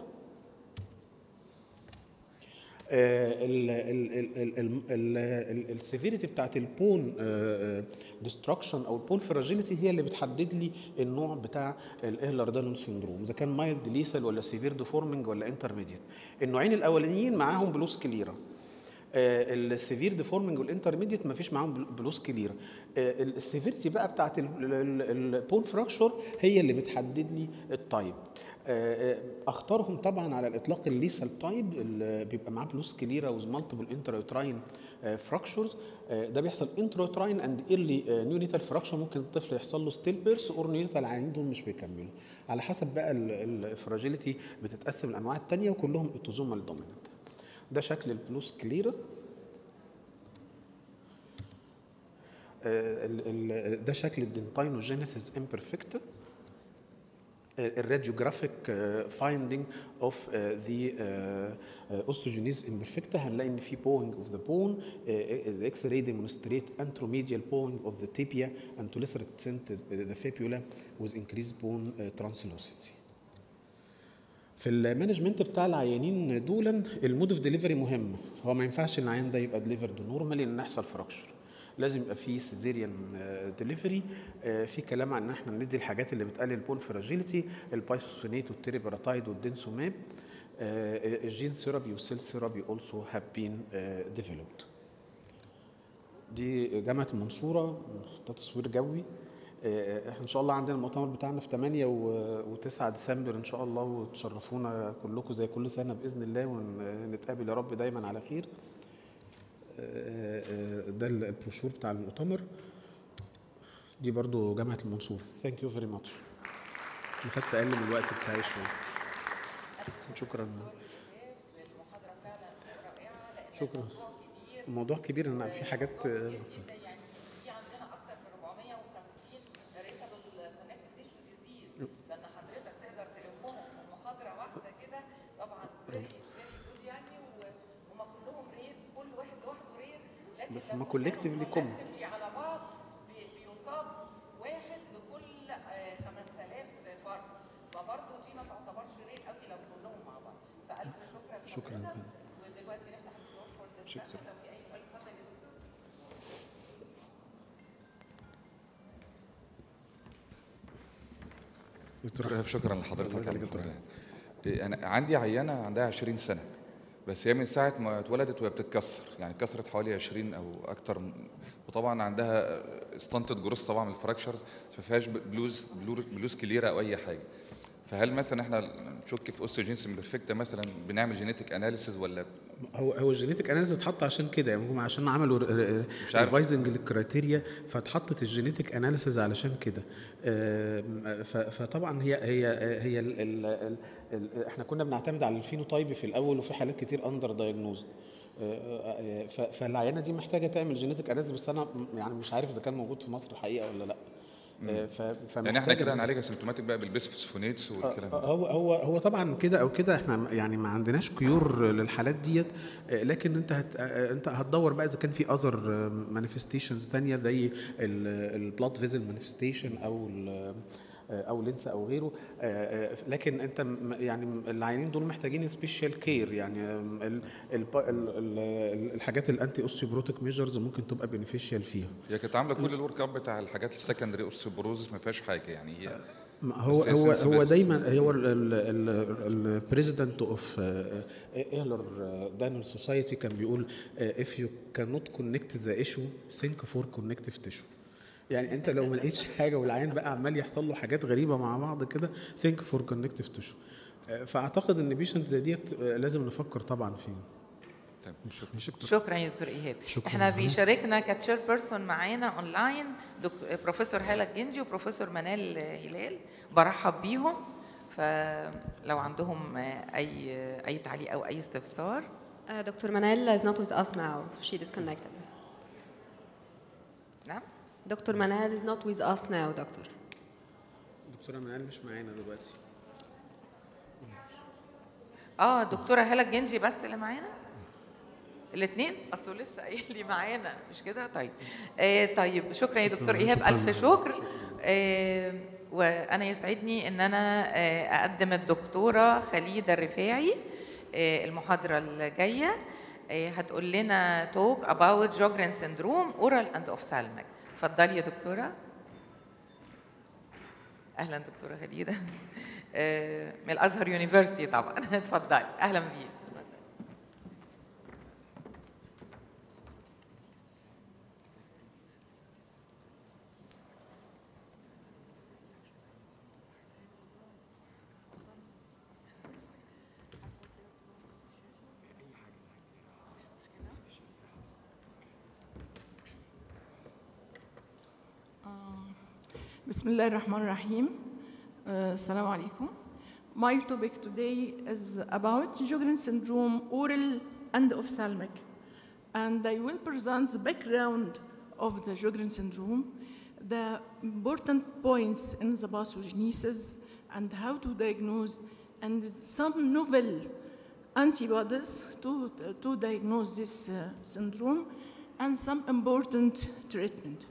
السيفيريتي بتاعت البون ديستركشن او البون فراجيليتي هي اللي بتحدد لي النوع بتاع الاهلر دانون سيندروم اذا كان مايلد ليسل ولا سيفير ديفورمنج ولا انترميديت النوعين الاولانيين معاهم بلوس كليرا السيفير ديفورمنج والانترميديت ما فيش معاهم بلوس كليرا السيفيريتي بقى بتاعت البون فراكشر هي اللي بتحدد لي التايب آه، آه، اختارهم طبعا على الاطلاق الليسال تايب اللي بيبقى معاه بلوس كليرا وز مالتيبل انترايوتراين فراكشرز ده بيحصل انترايوتراين اند ايرلي نيونيتال فراكشر ممكن الطفل يحصل له ستيل بيرس اور نيونيتال عيانين دول مش بيكملوا على حسب بقى الفراجيليتي بتتقسم الانواع الثانيه وكلهم اوتوزومال دوميننت ده شكل البلوس كليرا آه، ال- ال- ده شكل الدنتاينوجينيسيس امبرفكتا الراديوجرافيك فايندينج اوف ذا اوستوجينيز امبرفكتا هنلاقي ان في بوينج اوف ذا بون الاكس راي ديمونستريت انتروميديال بوينج اوف ذا تيبيا and to lesser extent the fibula with increased bone uh, translucency. في المانجمنت بتاع العيانين دولا المود اوف ديليفري مهم هو ما ينفعش ان العيان ده يبقى ديليفرد نورمالي ان يحصل فراكشر لازم يبقى في سيزيريان ديليفري في كلام عن ان احنا ندي الحاجات اللي بتقلل البون فراجيليتي البايسوسينيت والتيريبراتايد والدنسوماب الجين ثيرابي والسيل ثيرابي اولسو هاف بين ديفلوبد دي جامعه المنصوره ده تصوير جوي آه، احنا ان شاء الله عندنا المؤتمر بتاعنا في 8 و9 ديسمبر ان شاء الله وتشرفونا كلكم زي كل سنه باذن الله ونتقابل يا رب دايما على خير آه، آه، ده البروشور بتاع المؤتمر دي برضو جامعه المنصوره ثانك يو فيري ماتش خدت اقل من الوقت بتاعي شويه شكرا شكرا الموضوع كبير انا في حاجات آه، في عندنا اكتر من 450 ريتابل كونكتيف تيشو ديزيز فان حضرتك تقدر تلمهم في محاضره واحده كده طبعا فيري فيري جود يعني وهم كلهم رير كل واحد لوحده رير لكن بس لما هما collectively common. collectively على بعض بي- بيصاب واحد لكل آه، 5000 فرد فبرضه دي ما تعتبرش رير قوي لو كلهم مع بعض فالف شكرا شكراً. لحضرتك. ودلوقتي نفتح الفلور فور شكراً. ديسكشن لو في اي سؤال اتفضل يا دكتور. دكتور إيهاب، شكرا لحضرتك الله على يخليك يا دكتور. المحاضرة. إيه، انا عندي عيانه عندها 20 سنه بس هي من ساعه ما اتولدت وهي بتتكسر يعني اتكسرت حوالي 20 او اكتر من- وطبعا عندها ستانتد جروس طبعا من الفراكشرز ما فيهاش بلوز بلور- بلوز كليره او اي حاجه فهل مثلا احنا نشك في اوستوجينس امبرفكتا مثلا بنعمل جينيتك اناليسيز ولا هو هو الجينيتك اناليسيس اتحط عشان كده يعني هم عشان عملوا مش عارف. ريفايزنج للكرايتيريا فاتحطت الجينيتك اناليسيس علشان كده آم، ف- فطبعا هي هي هي ال ال ال ال احنا كنا بنعتمد على الفينوتايب في الاول وفي حالات كتير اندر دايجنوزد آه، ف- فالعيانه دي محتاجه تعمل جينيتك اناليسيس بس انا م- يعني مش عارف اذا كان موجود في مصر الحقيقه ولا لا آه، ف- يعني احنا فمحتاجة- كده هنعالجها سيمتوماتيك بقى بالبيسفوسفونيتس والكلام ده هو هو هو طبعا كده او كده احنا يعني ما عندناش كيور للحالات ديت آه، لكن انت هت آه، انت هتدور بقى اذا كان في اذر مانيفستيشنز تانية زي البلاد فيزل مانيفستيشن او ال- آه، او لينس او غيره آه، آه، لكن انت م- يعني العيانين دول محتاجين سبيشال كير يعني آم، ال- ال- ال- ال- الحاجات الانتي اوستيوبروتيك ميجرز ممكن تبقى بينيفيشال فيها هي كانت عامله كل الورك اب بتاع الحاجات السكندري اوستيوبروزس ما فيهاش حاجه يعني هي ما هو بس هي هو sensible. هو دايما هو البريزيدنت اوف ايلر دانل سوسايتي كان بيقول if you cannot connect the issue think for connective tissue يعني انت لو ما لقيتش حاجه والعيان بقى عمال يحصل له حاجات غريبه مع بعض كده think for connective tissue آه، فاعتقد ان بيشنت زي ديت آه، لازم نفكر طبعا فيه تمام شكرا شكرا يا دكتور ايهاب شكراً. احنا بيشاركنا كتشير بيرسون معانا اونلاين دكتور بروفيسور هاله الجنجي وبروفيسور منال هلال برحب بيهم فلو عندهم اي اي تعليق او اي استفسار Uh, Dr. Manel is not with us now. She disconnected. نعم Dr. Manel is not with us now, doctor. دكتوره منال مش معانا دلوقتي اه دكتوره هاله الجنجي بس اللي معانا الاثنين اصله لسه قايل لي معانا مش كده طيب آه طيب شكرا يا دكتور ايهاب شكراً. الف شكر آه وانا يسعدني ان انا آه اقدم الدكتوره خليده الرفاعي آه المحاضره الجايه آه هتقول لنا توك about جوجرين سيندروم اورال اند اوفثالميك اتفضلي يا دكتوره اهلا دكتوره خليده آه من الازهر يونيفرسيتي طبعا اتفضلي اهلا بيك بسم الله الرحمن الرحيم Uh, السلام عليكم My topic today is about Sjogren syndrome, oral and ophthalmic. And I will present the background of the Sjogren syndrome, the important points in the pathogenesis, and how to diagnose, and some novel antibodies to, to diagnose this uh, syndrome, and some important treatment.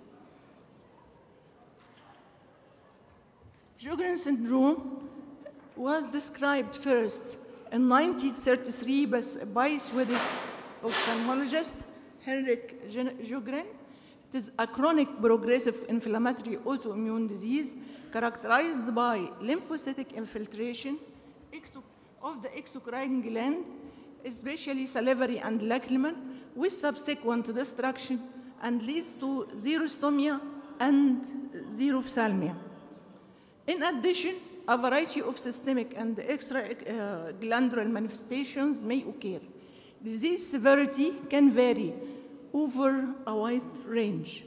Sjogren syndrome was described first in 1933 by, by Swedish ophthalmologist Henrik Jen- Sjogren. It is a chronic progressive inflammatory autoimmune disease characterized by lymphocytic infiltration exo- of the exocrine gland, especially salivary and lacrimal, with subsequent destruction and leads to xerostomia and xerophthalmia. In addition, a variety of systemic and extraglandular manifestations may occur. Disease severity can vary over a wide range.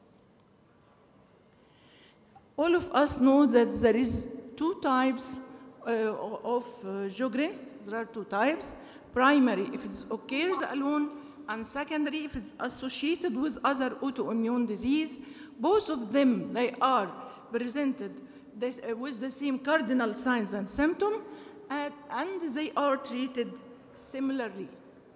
All of us know that there is two types uh, of uh, Sjogren. There are two types. Primary, if it occurs alone, and secondary, if it's associated with other autoimmune disease. Both of them, they are presented this, uh, with the same cardinal signs and symptoms, and, and they are treated similarly.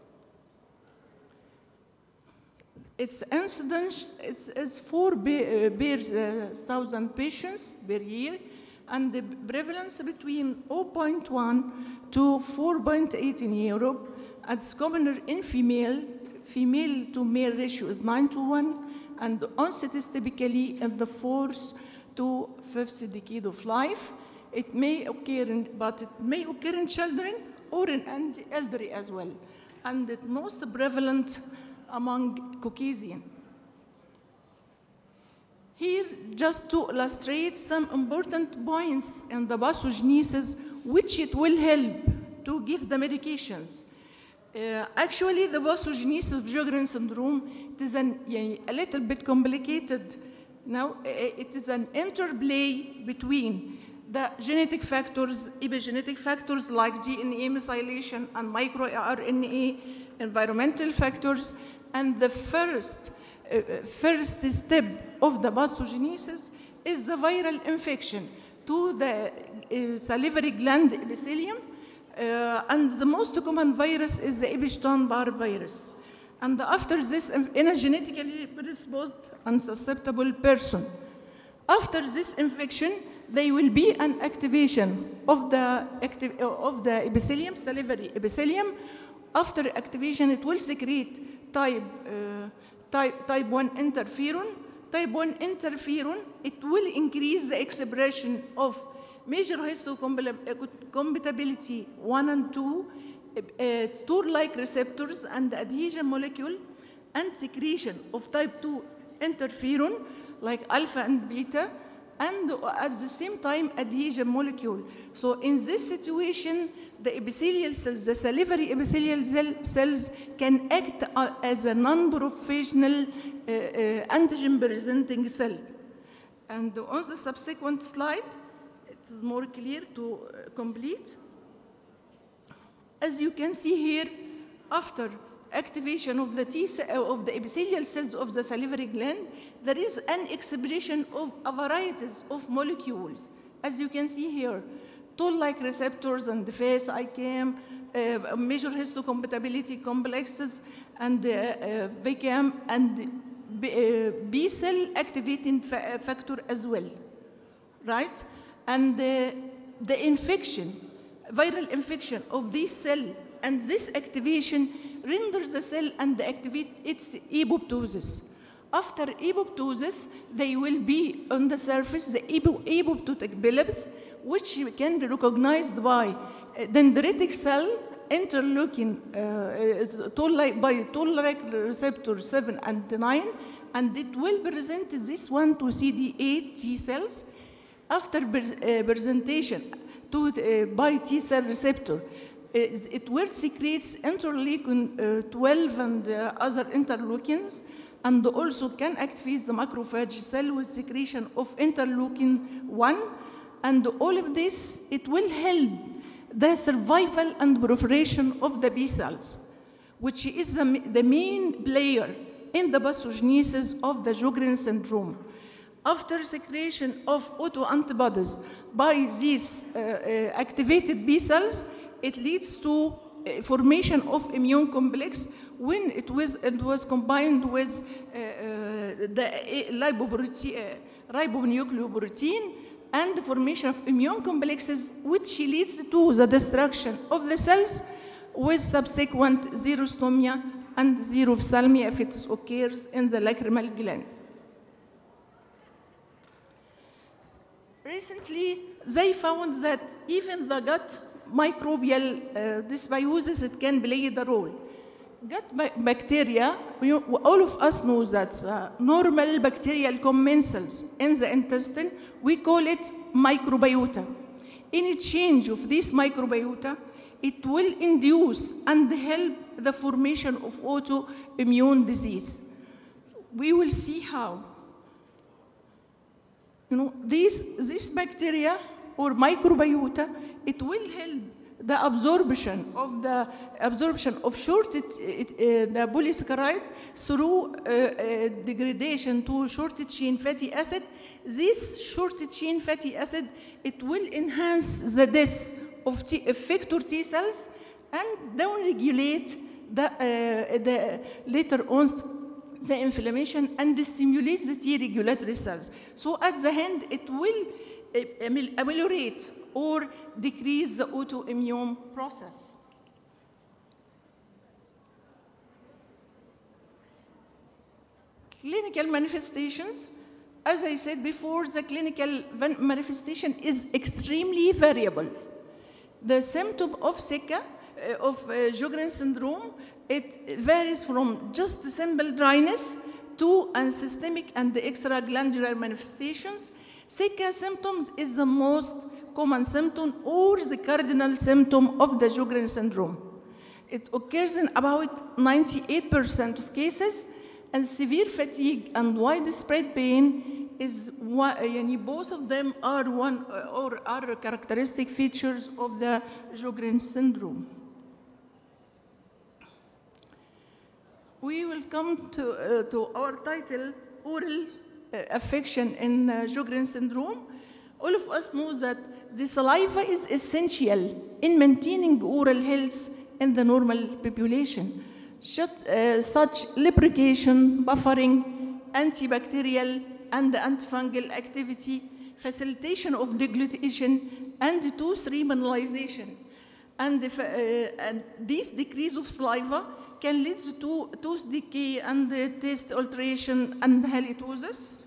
Its incidence it's, is four be- uh, per uh, thousand patients per year, and the prevalence between 0.1 to 4.8 in Europe. It's commoner in female. Female to male ratio is 9 to 1, and onset is typically in the fourth to fifth decade of life. It may occur, in, but it may occur in children or in and elderly as well, and it's most prevalent among Caucasian. Here, just to illustrate some important points in the pathogenesis, which it will help to give the medications. Uh, actually, the pathogenesis of Sjogren syndrome it is an, يعني, a little bit complicated. Now, uh, it is an interplay between the genetic factors, epigenetic factors like DNA methylation and microRNA, environmental factors, and the first, uh, first step of the pathogenesis is the viral infection to the uh, salivary gland epithelium, uh, and the most common virus is the Epstein-Barr virus. And after this, in a genetically predisposed and susceptible person, after this infection, there will be an activation of the, active, of the epithelium, salivary epithelium. After activation, it will secrete type, uh, type, type 1 interferon. Type 1 interferon, it will increase the expression of major histocompatibility 1 and 2, uh, tour-like receptors and adhesion molecule, and secretion of type 2 interferon like alpha and beta, and at the same time adhesion molecule. So in this situation, the epithelial cells, the salivary epithelial cell, cells can act uh, as a non-professional uh, uh, antigen-presenting cell. And on the subsequent slide, it is more clear to uh, complete. As you can see here, after activation of the T of the epithelial cells of the salivary gland, there is an expression of a varieties of molecules. As you can see here, toll-like receptors and the face ICAM, uh, major histocompatibility complexes, and uh, uh, VCAM, and B, uh, B cell activating fa factor as well, right? And uh, the infection, viral infection of this cell and this activation renders the cell and activate its apoptosis. After apoptosis, they will be on the surface, the apoptotic polyps, which can be recognized by dendritic cell interleukin uh, toll-like by toll-like receptor 7 and 9, and it will present this one to CD8 T cells. After pres uh, presentation to, uh, by T cell receptor, it will secretes interleukin uh, 12 and uh, other interleukins and also can activate the macrophage cell with secretion of interleukin 1 and all of this it will help the survival and proliferation of the B cells which is the, the main player in the pathogenesis of the Sjogren syndrome. After secretion of autoantibodies by these uh, activated B cells, it leads to uh, formation of immune complex when it was, it was combined with uh, uh, the lipoprotein, ribonucleoprotein and the formation of immune complexes which leads to the destruction of the cells with subsequent xerostomia and xerophthalmia if it occurs in the lacrimal gland. Recently, they found that even the gut microbial uh, dysbiosis, it can play the role. Gut bacteria, we, all of us know that uh, normal bacterial commensals in the intestine, we call it microbiota. Any change of this microbiota, it will induce and help the formation of autoimmune disease. We will see how. You know, these, this bacteria or microbiota, it will help the absorption of the absorption of short uh, the polysaccharide through uh, uh, degradation to short chain fatty acid. This short chain fatty acid it will enhance the death of T, effector T cells and downregulate the, uh, the later on the inflammation and stimulates the T regulatory cells. So at the end, it will ameliorate or decrease the autoimmune process. Clinical manifestations, as I said before, the clinical manifestation is extremely variable. The symptom of Zika, uh, of uh, Sjogren syndrome, it varies from just simple dryness to systemic and extraglandular manifestations. Zika symptoms is the most common symptom or the cardinal symptom of the Sjogren syndrome. It occurs in about 98% of cases, and severe fatigue and widespread pain is one, يعني both of them are one or are characteristic features of the Sjogren syndrome. We will come to, uh, to our title, Oral uh, Affection in uh, Sjogren syndrome. All of us know that the saliva is essential in maintaining oral health in the normal population. Such, uh, such lubrication, buffering, antibacterial and antifungal activity, facilitation of deglutition, and tooth remineralization. And, if, uh, and this decrease of saliva can lead to tooth decay and uh, taste alteration and halitosis.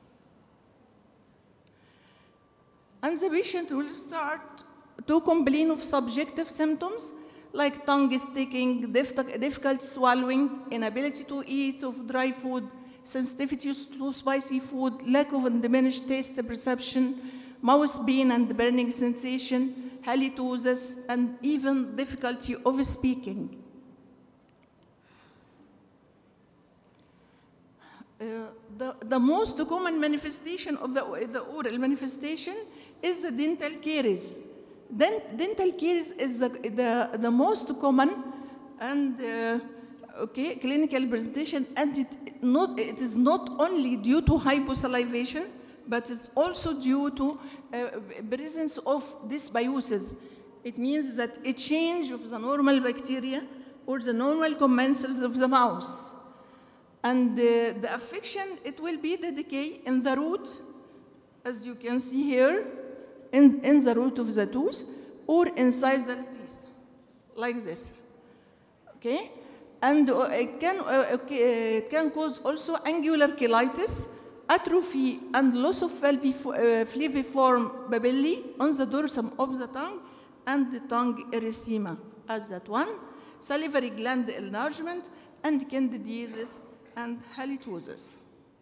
And the patient will start to complain of subjective symptoms like tongue sticking, diffi- difficult swallowing, inability to eat of dry food, sensitivity to spicy food, lack of and diminished taste perception, mouth pain and burning sensation, halitosis, and even difficulty of speaking. Uh, the, the most common manifestation of the, the oral manifestation is the dental caries. Dent, dental caries is the, the, the most common and uh, okay, clinical presentation, and it, not, it is not only due to hyposalivation, but it's also due to uh, presence of dysbiosis. It means that a change of the normal bacteria or the normal commensals of the mouth. And uh, the affection, it will be the decay in the root, as you can see here, in, in the root of the tooth, or inside the teeth, like this. Okay? And uh, it, can, uh, okay, it can cause also angular cheilitis, atrophy, and loss of flavi- uh, flaviform papillae on the dorsum of the tongue, and the tongue erythema, as that one, salivary gland enlargement, and candidiasis and halitosis.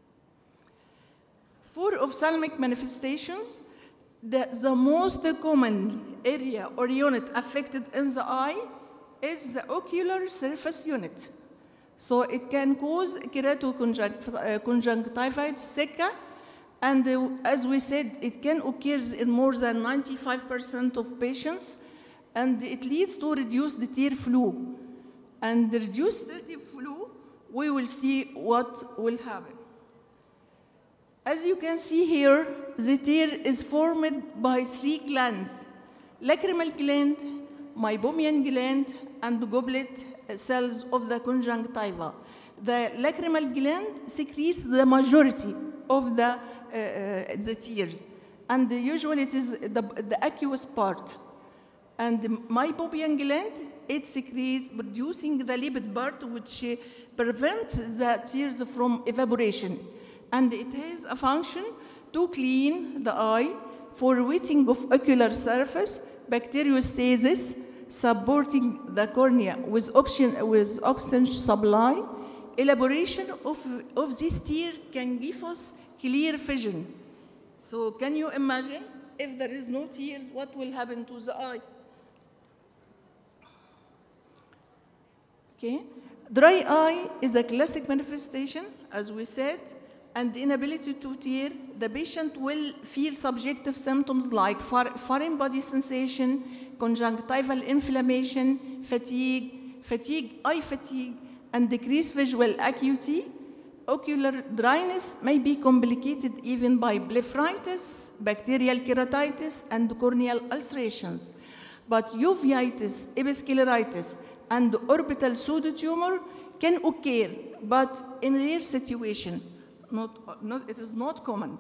For ophthalmic manifestations, the, the most common area or unit affected in the eye is the ocular surface unit. So it can cause keratoconjunctivitis sicca, and uh, as we said, it can occur in more than 95% of patients, and it leads to reduced tear flow. And the reduced tear flow, we will see what will happen. As you can see here, the tear is formed by three glands, lacrimal gland, meibomian gland, and goblet cells of the conjunctiva. The lacrimal gland secretes the majority of the, uh, uh, the tears, and usually it is the, the aqueous part. And the meibomian gland, it secretes producing the lipid part, which uh, prevents the tears from evaporation. And it has a function to clean the eye for wetting of ocular surface, bacteriostasis, supporting the cornea with oxygen, with oxygen supply. Elaboration of, of this tear can give us clear vision. So can you imagine if there is no tears, what will happen to the eye? Okay. Dry eye is a classic manifestation, as we said, and inability to tear. The patient will feel subjective symptoms like far- foreign body sensation, conjunctival inflammation, fatigue, fatigue, eye fatigue, and decreased visual acuity. Ocular dryness may be complicated even by blepharitis, bacterial keratitis, and corneal ulcerations. But uveitis, episcleritis, and orbital pseudotumor can occur, but in rare situation. Not, not, it is not common.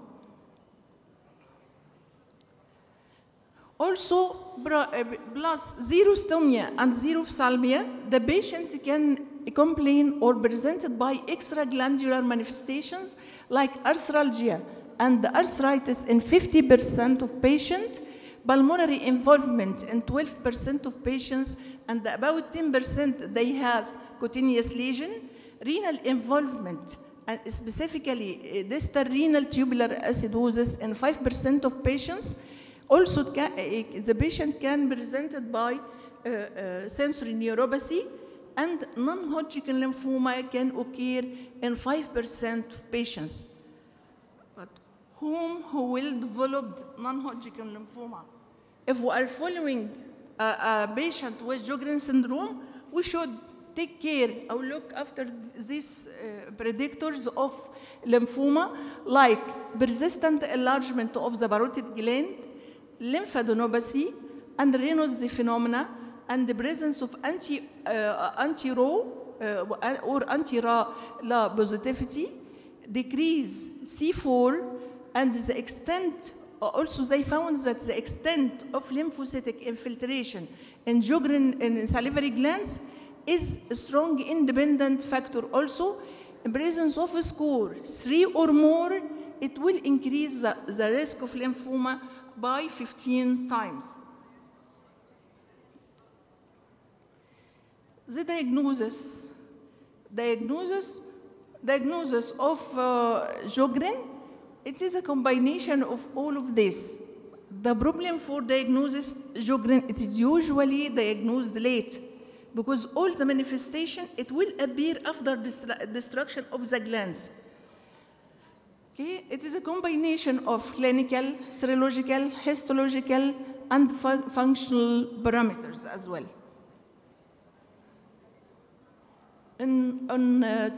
Also, bra- uh, plus xerostomia and xerophthalmia, the patient can complain or presented by extraglandular manifestations like arthralgia and arthritis in 50% of patients, pulmonary involvement in 12% of patients, and about 10% they have cutaneous lesion, renal involvement, and specifically uh, distal renal tubular acidosis in 5% of patients. Also, it ca- uh, the patient can be presented by uh, uh, sensory neuropathy, and non-Hodgkin lymphoma can occur in 5% of patients. But whom who will develop non-Hodgkin lymphoma. If we are following a, a patient with Sjogren syndrome, we should take care or look after these uh, predictors of lymphoma, like persistent enlargement of the parotid gland, lymphadenopathy, and Raynaud's phenomena, and the presence of anti, uh, anti-Rho uh, or anti-Ra positivity, decrease C4, and the extent, also they found that the extent of lymphocytic infiltration in Sjogren in salivary glands is a strong independent factor also. In presence of a score three or more, it will increase the, the risk of lymphoma by 15 times. The diagnosis, diagnosis, diagnosis of uh, Sjogren, it is a combination of all of this. The problem for diagnosis Sjogren, it is usually diagnosed late because all the manifestation, it will appear after destru- destruction of the glands. Okay, it is a combination of clinical, serological, histological, and fun- functional parameters as well. In, in uh,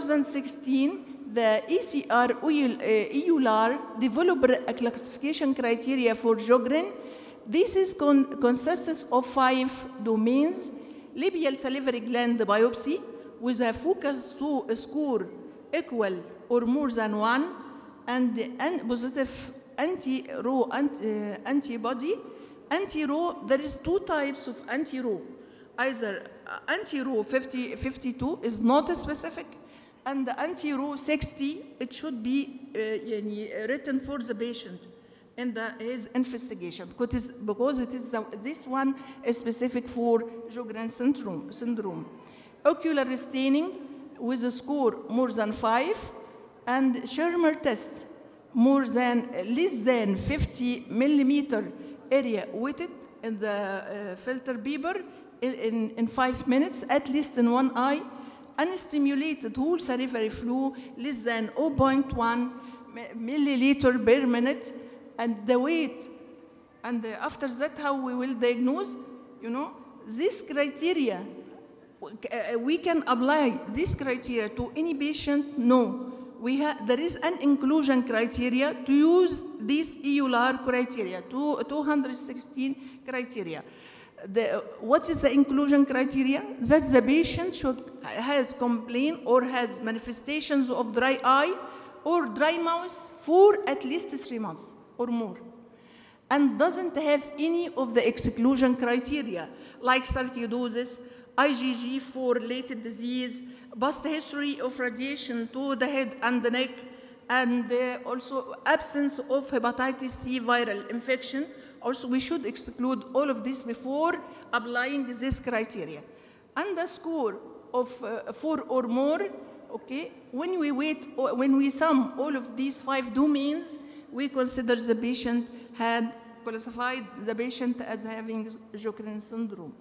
2016, the ECR EUL- uh, EULAR developed a classification criteria for Sjogren. This is con- consists of five domains: labial salivary gland biopsy with a focus to a score equal or more than one, and an positive anti-Rho ant- uh, antibody. Anti-Rho, there is two types of anti-Rho. Either uh, anti-Rho 50, 52 is not specific, and the anti-Rho 60, it should be uh, يعني, written for the patient in the, his investigation because it is, because it is the, this one is specific for Sjogren syndrome, syndrome. Ocular staining with a score more than five and Schirmer test more than less than 50 millimeter area weighted in the uh, filter beaver in, in, in five minutes, at least in one eye, unstimulated whole salivary flow less than 0.1 mi- milliliter per minute, and the weight. And uh, after that, how we will diagnose, you know, this criteria, uh, we can apply this criteria to any patient? No. We ha- there is an inclusion criteria to use this EULAR criteria, to 216 criteria. The, what is the inclusion criteria? That the patient should has complaint or has manifestations of dry eye or dry mouth for at least three months or more and doesn't have any of the exclusion criteria like sarcoidosis, IgG for related disease, past history of radiation to the head and the neck, and uh, also absence of hepatitis C viral infection. Also, we should exclude all of this before applying this criteria. And the score of uh, four or more, okay, when we wait, when we sum all of these five domains, we consider the patient had classified the patient as having Sjogren syndrome.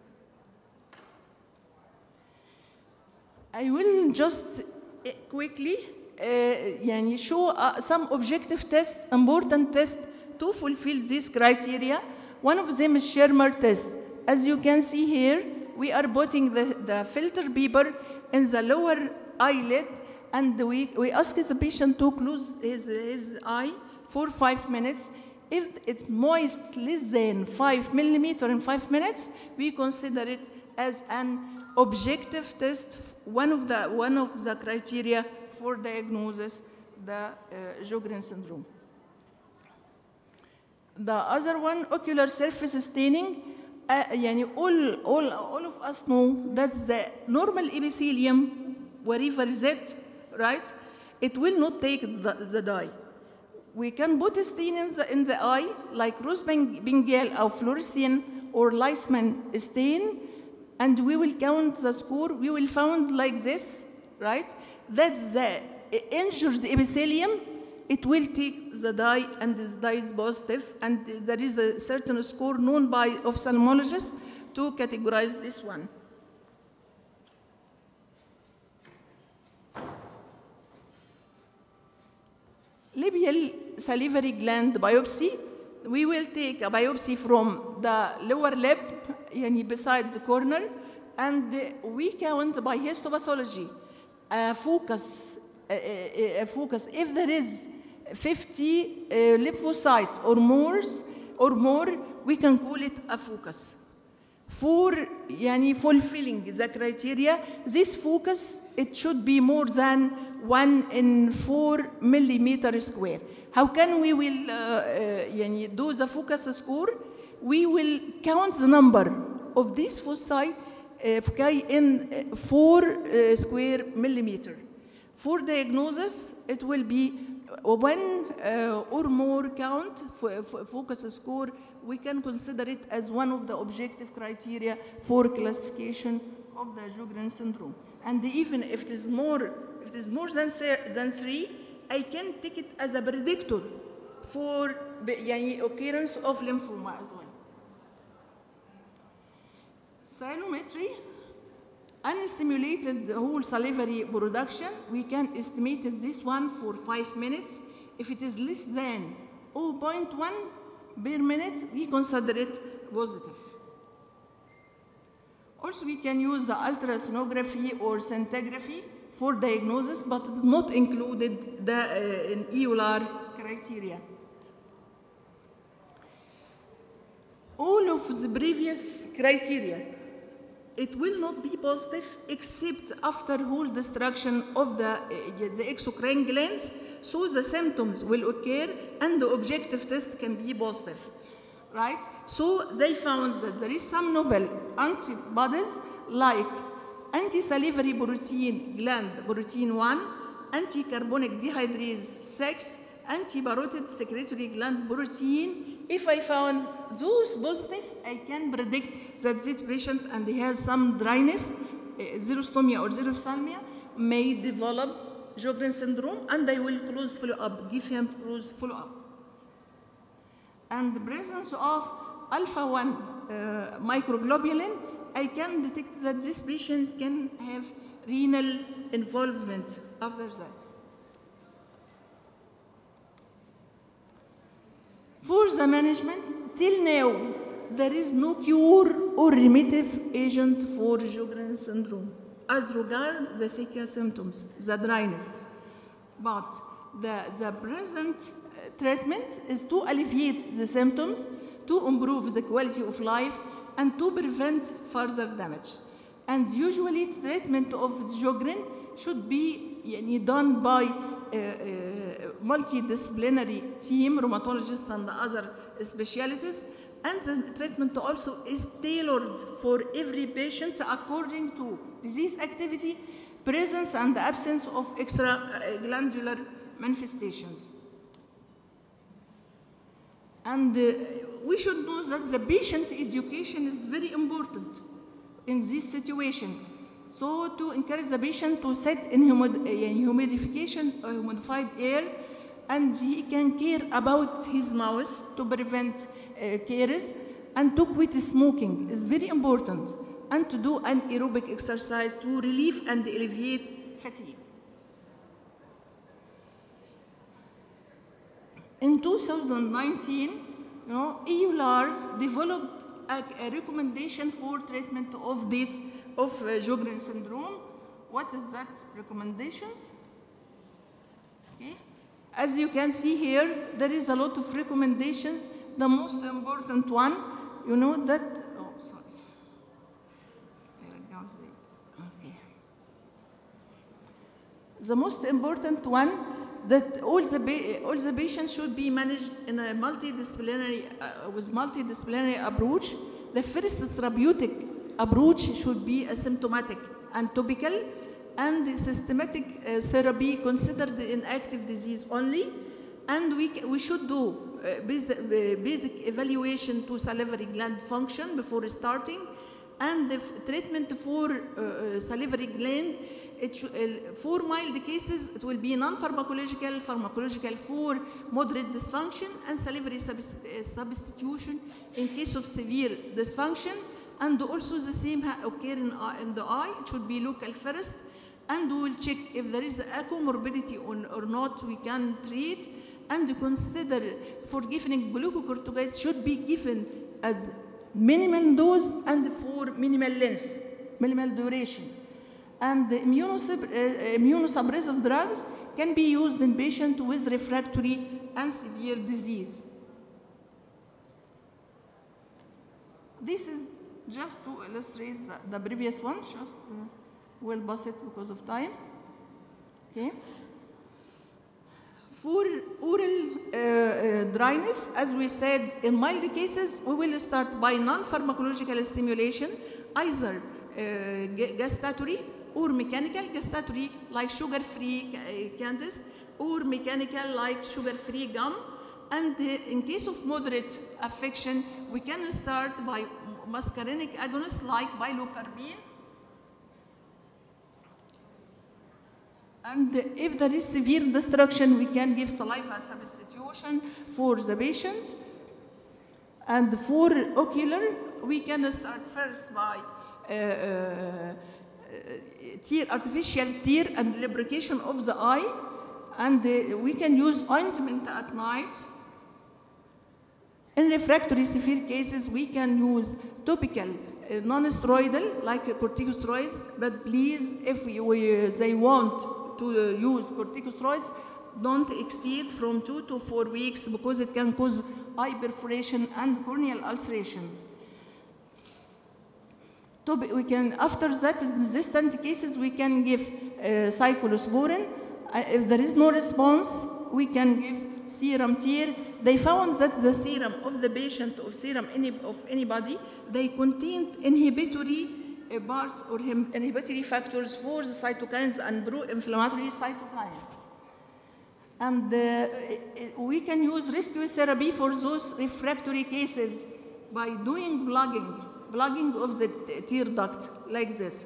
I will just uh, quickly uh, يعني show uh, some objective tests, important tests to fulfill this criteria. One of them is Shermer test. As you can see here, we are putting the, the filter paper in the lower eyelid and we, we ask the patient to close his, his eye for five minutes. If it's moist less than five millimeter in five minutes, we consider it as an objective test, one of the, one of the criteria for diagnosis the uh, Sjogren syndrome. The other one, ocular surface staining, uh, يعني all, all, all of us know that's the normal epithelium, wherever is it, right? It will not take the, the dye. We can put a stain in the, in the eye, like rose bengal or fluorescein or Leishman stain, and we will count the score. We will found like this, right? That's the injured epithelium. It will take the dye, and this dye is positive, and there is a certain score known by ophthalmologists to categorize this one. labial salivary gland biopsy. We will take a biopsy from the lower lip, يعني beside the corner, and we count by histopathology a focus, a, a- a focus. If there is 50 uh, lymphocyte or more, or more, we can call it a focus. For يعني fulfilling the criteria, this focus it should be more than one in four millimeter square. How can we will uh, uh, يعني do the focus score? We will count the number of these foci uh, foci in uh, four uh, square millimeter. For diagnosis, it will be one uh, or more count for, for focus score. We can consider it as one of the objective criteria for classification of the Sjogren syndrome. And even if it is more, if it is more than, se- than three, I can take it as a predictor for ب- يعني occurrence of lymphoma as well. Cyanometry unstimulated whole salivary production, we can estimate this one for five minutes. If it is less than 0.1 per minute, we consider it positive. Also, we can use the ultrasonography or scintigraphy for diagnosis, but it's not included the, uh, in EULAR criteria. All of the previous criteria it will not be positive except after whole destruction of the, uh, the exocrine glands, so the symptoms will occur and the objective test can be positive. Right? So they found that there is some novel antibodies like anti-salivary protein gland protein 1, anti-carbonic dehydrase 6, anti-parotid secretory gland protein. If I found those positive, I can predict that this patient and he has some dryness, eh, xerostomia or xerophthalmia, may develop Sjogren syndrome, and I will close follow-up, give him close follow-up. And the presence of alpha-1 uh, microglobulin, I can detect that this patient can have renal involvement after that. For the management, till now, there is no cure or remittive agent for Sjogren syndrome as regard the second symptoms, the dryness. But the, the present uh, treatment is to alleviate the symptoms, to improve the quality of life, and to prevent further damage. And usually, treatment of Sjogren should be يعني, done by uh, uh, multidisciplinary team, rheumatologists and other specialties. And the treatment also is tailored for every patient according to disease activity, presence and absence of extraglandular manifestations. And uh, we should know that the patient education is very important in this situation. So to encourage the patient to sit in humid, uh, humidification or humidified air and he can care about his mouth to prevent uh, caries and to quit smoking is very important and to do an aerobic exercise to relieve and alleviate fatigue. In 2019, you know, EULAR developed a, a recommendation for treatment of this of uh, Sjogren syndrome. What is that recommendations? Okay. As you can see here, there is a lot of recommendations. The most important one, you know that. Oh, sorry. Here goes the- Okay. The most important one that all the ba- all the patients should be managed in a multidisciplinary uh, with multidisciplinary approach. The first therapeutic approach should be asymptomatic and topical, and the systematic uh, therapy considered in active disease only. And we, ca- we should do uh, basic, uh, basic evaluation to salivary gland function before starting, and the f- treatment for uh, uh, salivary gland it shou- uh, for mild cases, it will be non-pharmacological, pharmacological for moderate dysfunction, and salivary subs- uh, substitution in case of severe dysfunction. And also the same ha- occur in, eye- in the eye. It should be local first, and we will check if there is a comorbidity or, or not. We can treat, and consider for giving glucocorticoids should be given as minimal dose and for minimal length, minimal duration. And the immunosupp- uh, immunosuppressive drugs can be used in patients with refractory and severe disease. This is just to illustrate the, the previous one, just uh, we'll pass it because of time. Okay. For oral uh, uh, dryness, as we said, in mild cases, we will start by non-pharmacological stimulation, either uh, ga- gustatory or mechanical gustatory, like sugar-free ca- uh, candies, or mechanical, like sugar-free gum. And uh, in case of moderate affection, we can start by m- muscarinic agonists like bilocarbine And if there is severe destruction, we can give saliva substitution for the patient. And for ocular, we can start first by uh, uh, tear, artificial tear and lubrication of the eye. And uh, we can use ointment at night. In refractory severe cases, we can use topical uh, non-steroidal like corticosteroids, but please, if we, we, they want to uh, use corticosteroids, don't exceed from two to four weeks because it can cause eye perforation and corneal ulcerations. Topi- we can, after that, in resistant cases, we can give uh, cyclosporin. Uh, if there is no response, we can give serum tear. They found that the serum of the patient, of serum any, of anybody, they contained inhibitory uh, parts or hem- inhibitory factors for the cytokines and pro-inflammatory cytokines. And uh, i- i- we can use rescue therapy for those refractory cases by doing plugging, plugging of the t- tear duct like this.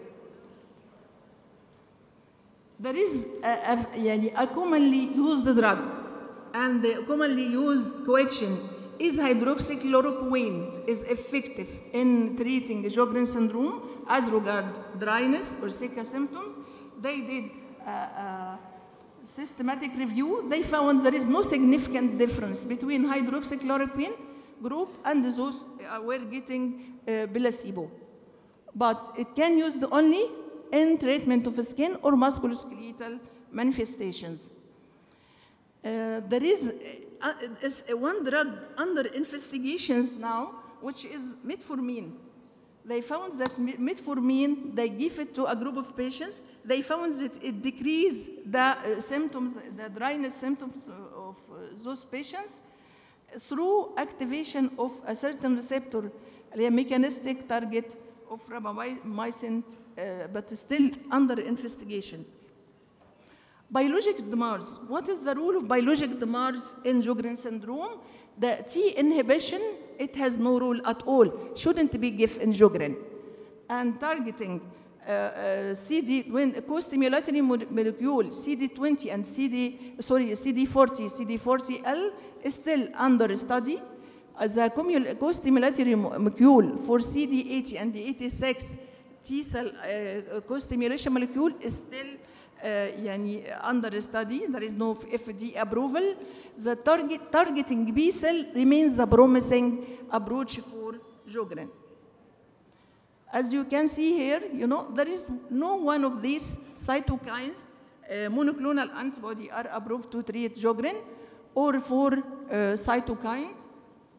There is a, a, يعني a commonly used drug and the commonly used question is hydroxychloroquine is effective in treating Sjogren syndrome as regard dryness or Zika symptoms. They did a, a systematic review. They found there is no significant difference between hydroxychloroquine group and those uh, were getting uh, placebo. But it can used only in treatment of skin or musculoskeletal manifestations. Uh, there is, uh, is uh, one drug under investigations now, which is metformin. They found that me- metformin, they give it to a group of patients. They found that it decreased the uh, symptoms, the dryness symptoms uh, of uh, those patients through activation of a certain receptor, a mechanistic target of rapamycin, uh, but still under investigation. Biologic DMARS. What is the role of biologic DMARS in Sjogren syndrome? The T inhibition, it has no role at all. Shouldn't be given in Sjogren. And targeting uh, uh, CD, when co-stimulatory mo- molecule CD20 and CD, sorry, CD40, CD40L is still under study. Uh, the commul- co-stimulatory mo- molecule for CD80 and the 86 T cell uh, co-stimulation molecule is still uh, يعني under study. There is no FDA approval. The target, targeting B cell remains a promising approach for Sjogren. As you can see here, you know, there is no one of these cytokines, uh, monoclonal antibody are approved to treat Sjogren or for uh, cytokines.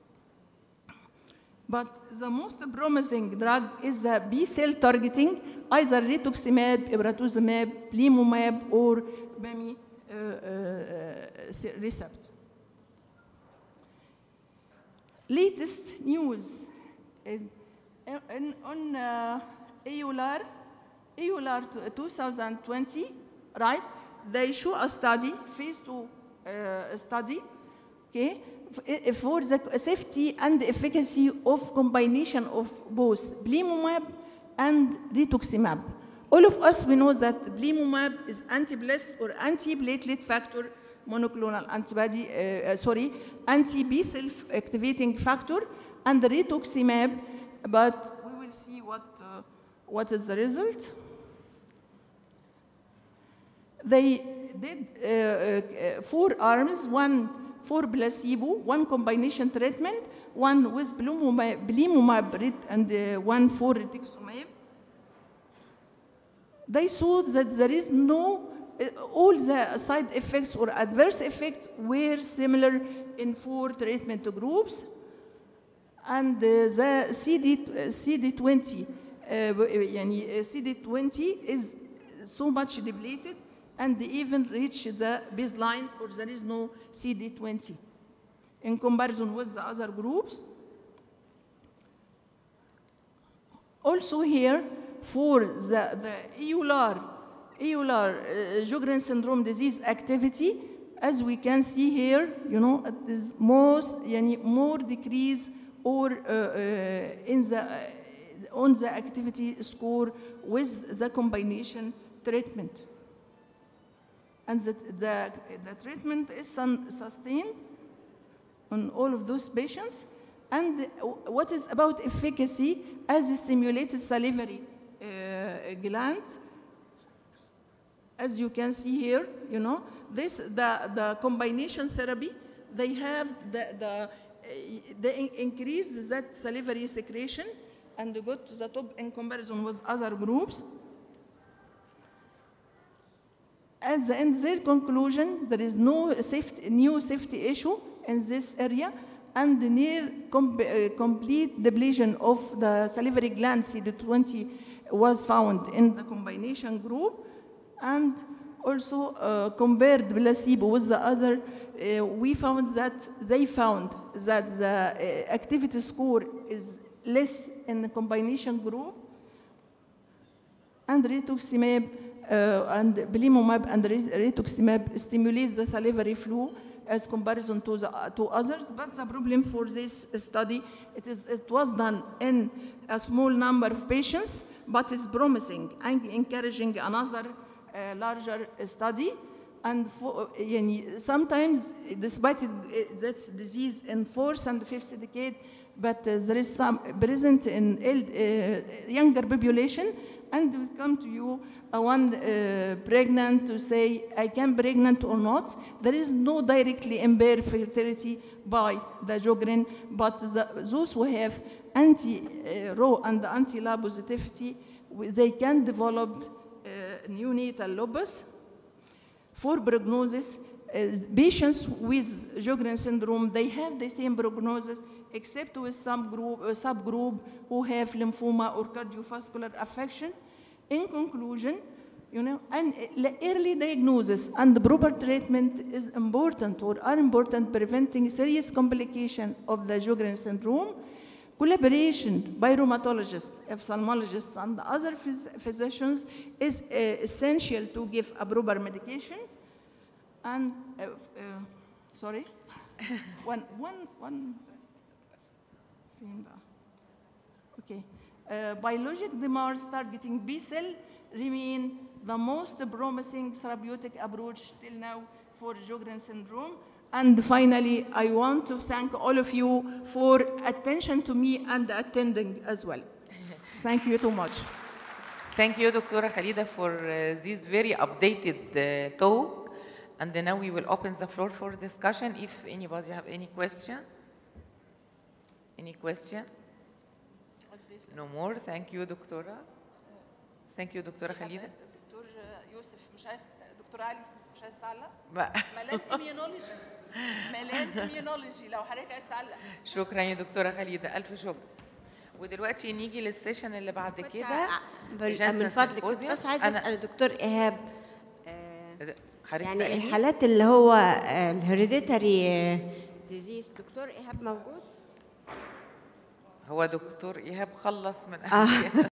But the most promising drug is the B cell targeting, either rituximab, ibratuzumab, plimumab, or BAMI uh, uh, recept. Latest news is in, on uh, EULAR, EULAR 2020, right? They show a study, phase two uh, study, okay, f- for the safety and efficacy of combination of both Blimumab and rituximab. All of us, we know that Blimumab is anti-blast or anti-platelet factor monoclonal antibody, uh, uh, sorry, anti-B cell activating factor, and the rituximab, but we will see what, uh, what is the result. They did uh, uh, four arms, one for placebo, one combination treatment, one with belimumab, belimumab rit- and uh, one for rituximab. They saw that there is no, uh, all the side effects or adverse effects were similar in four treatment groups. And uh, the CD, uh, CD20, uh, يعني, uh, CD20 is so much depleted and even reach the baseline or there is no CD20 in comparison with the other groups. Also here, for the, the EULAR, EULAR uh, Sjogren syndrome disease activity, as we can see here, you know, it is most, yani, more decrease or uh, uh, in the, uh, on the activity score with the combination treatment. And the, the, the treatment is sun- sustained on all of those patients. And what is about efficacy as a stimulated salivary uh, gland, as you can see here, you know, this, the, the combination therapy, they have the, the, uh, they in- increase that salivary secretion and got to the top in comparison with other groups. At the end, their conclusion, there is no safety, new safety issue in this area, and near com- uh, complete depletion of the salivary gland CD20 was found in the combination group, and also uh, compared placebo with the other, uh, we found that they found that the uh, activity score is less in the combination group, and rituximab uh, and belimumab and ri- rituximab stimulates the salivary flow as comparison to the to others. But the problem for this study, it is it was done in a small number of patients, but is promising and encouraging another uh, larger study. And for, يعني, sometimes, despite it, it- that's disease in fourth and fifth decade, but uh, there is some present in el- uh, younger population, and we come to you uh, one uh, pregnant to say I can pregnant or not. There is no directly impaired fertility by the Jogren, but the, those who have anti-Rho and anti-La positivity, we- they can develop uh, neonatal lupus. For prognosis, uh, patients with Sjogren syndrome, they have the same prognosis except with some group, uh, subgroup who have lymphoma or cardiovascular affection. In conclusion, you know, and uh, early diagnosis and proper treatment is important or are important preventing serious complication of the Sjogren syndrome. Collaboration by rheumatologists, ophthalmologists, and other phys- physicians is uh, essential to give a proper medication. And, uh, f- uh, sorry, one, one, one, فين بقى؟ Okay. Uh, biologic DMARDs targeting B cell remain the most promising therapeutic approach till now for Sjogren syndrome. And finally, I want to thank all of you for attention to me and attending as well. Thank you too much. Thank you, Dr. Khalida, for uh, this very updated uh, talk. And then now we will open the floor for discussion. If anybody have any question? Any question? No more. Thank you, Doctora. Thank you, Dr. Khalida. دكتور يوسف مش عايز دكتور علي مش عايز تعلق؟ بقى. ملان immunology ملان immunology لو حضرتك عايز تعلق شكرا يا دكتورة خليدة ألف شكر ودلوقتي نيجي للسيشن اللي بعد كده بل- جلسة من فضلك symposium. بس عايز أنا- اسال الدكتور ايهاب حضرتك يعني سألني؟ الحالات اللي هو الهيريديتاري ديزيز دكتور ايهاب موجود هو دكتور إيهاب خلص من آه. قبل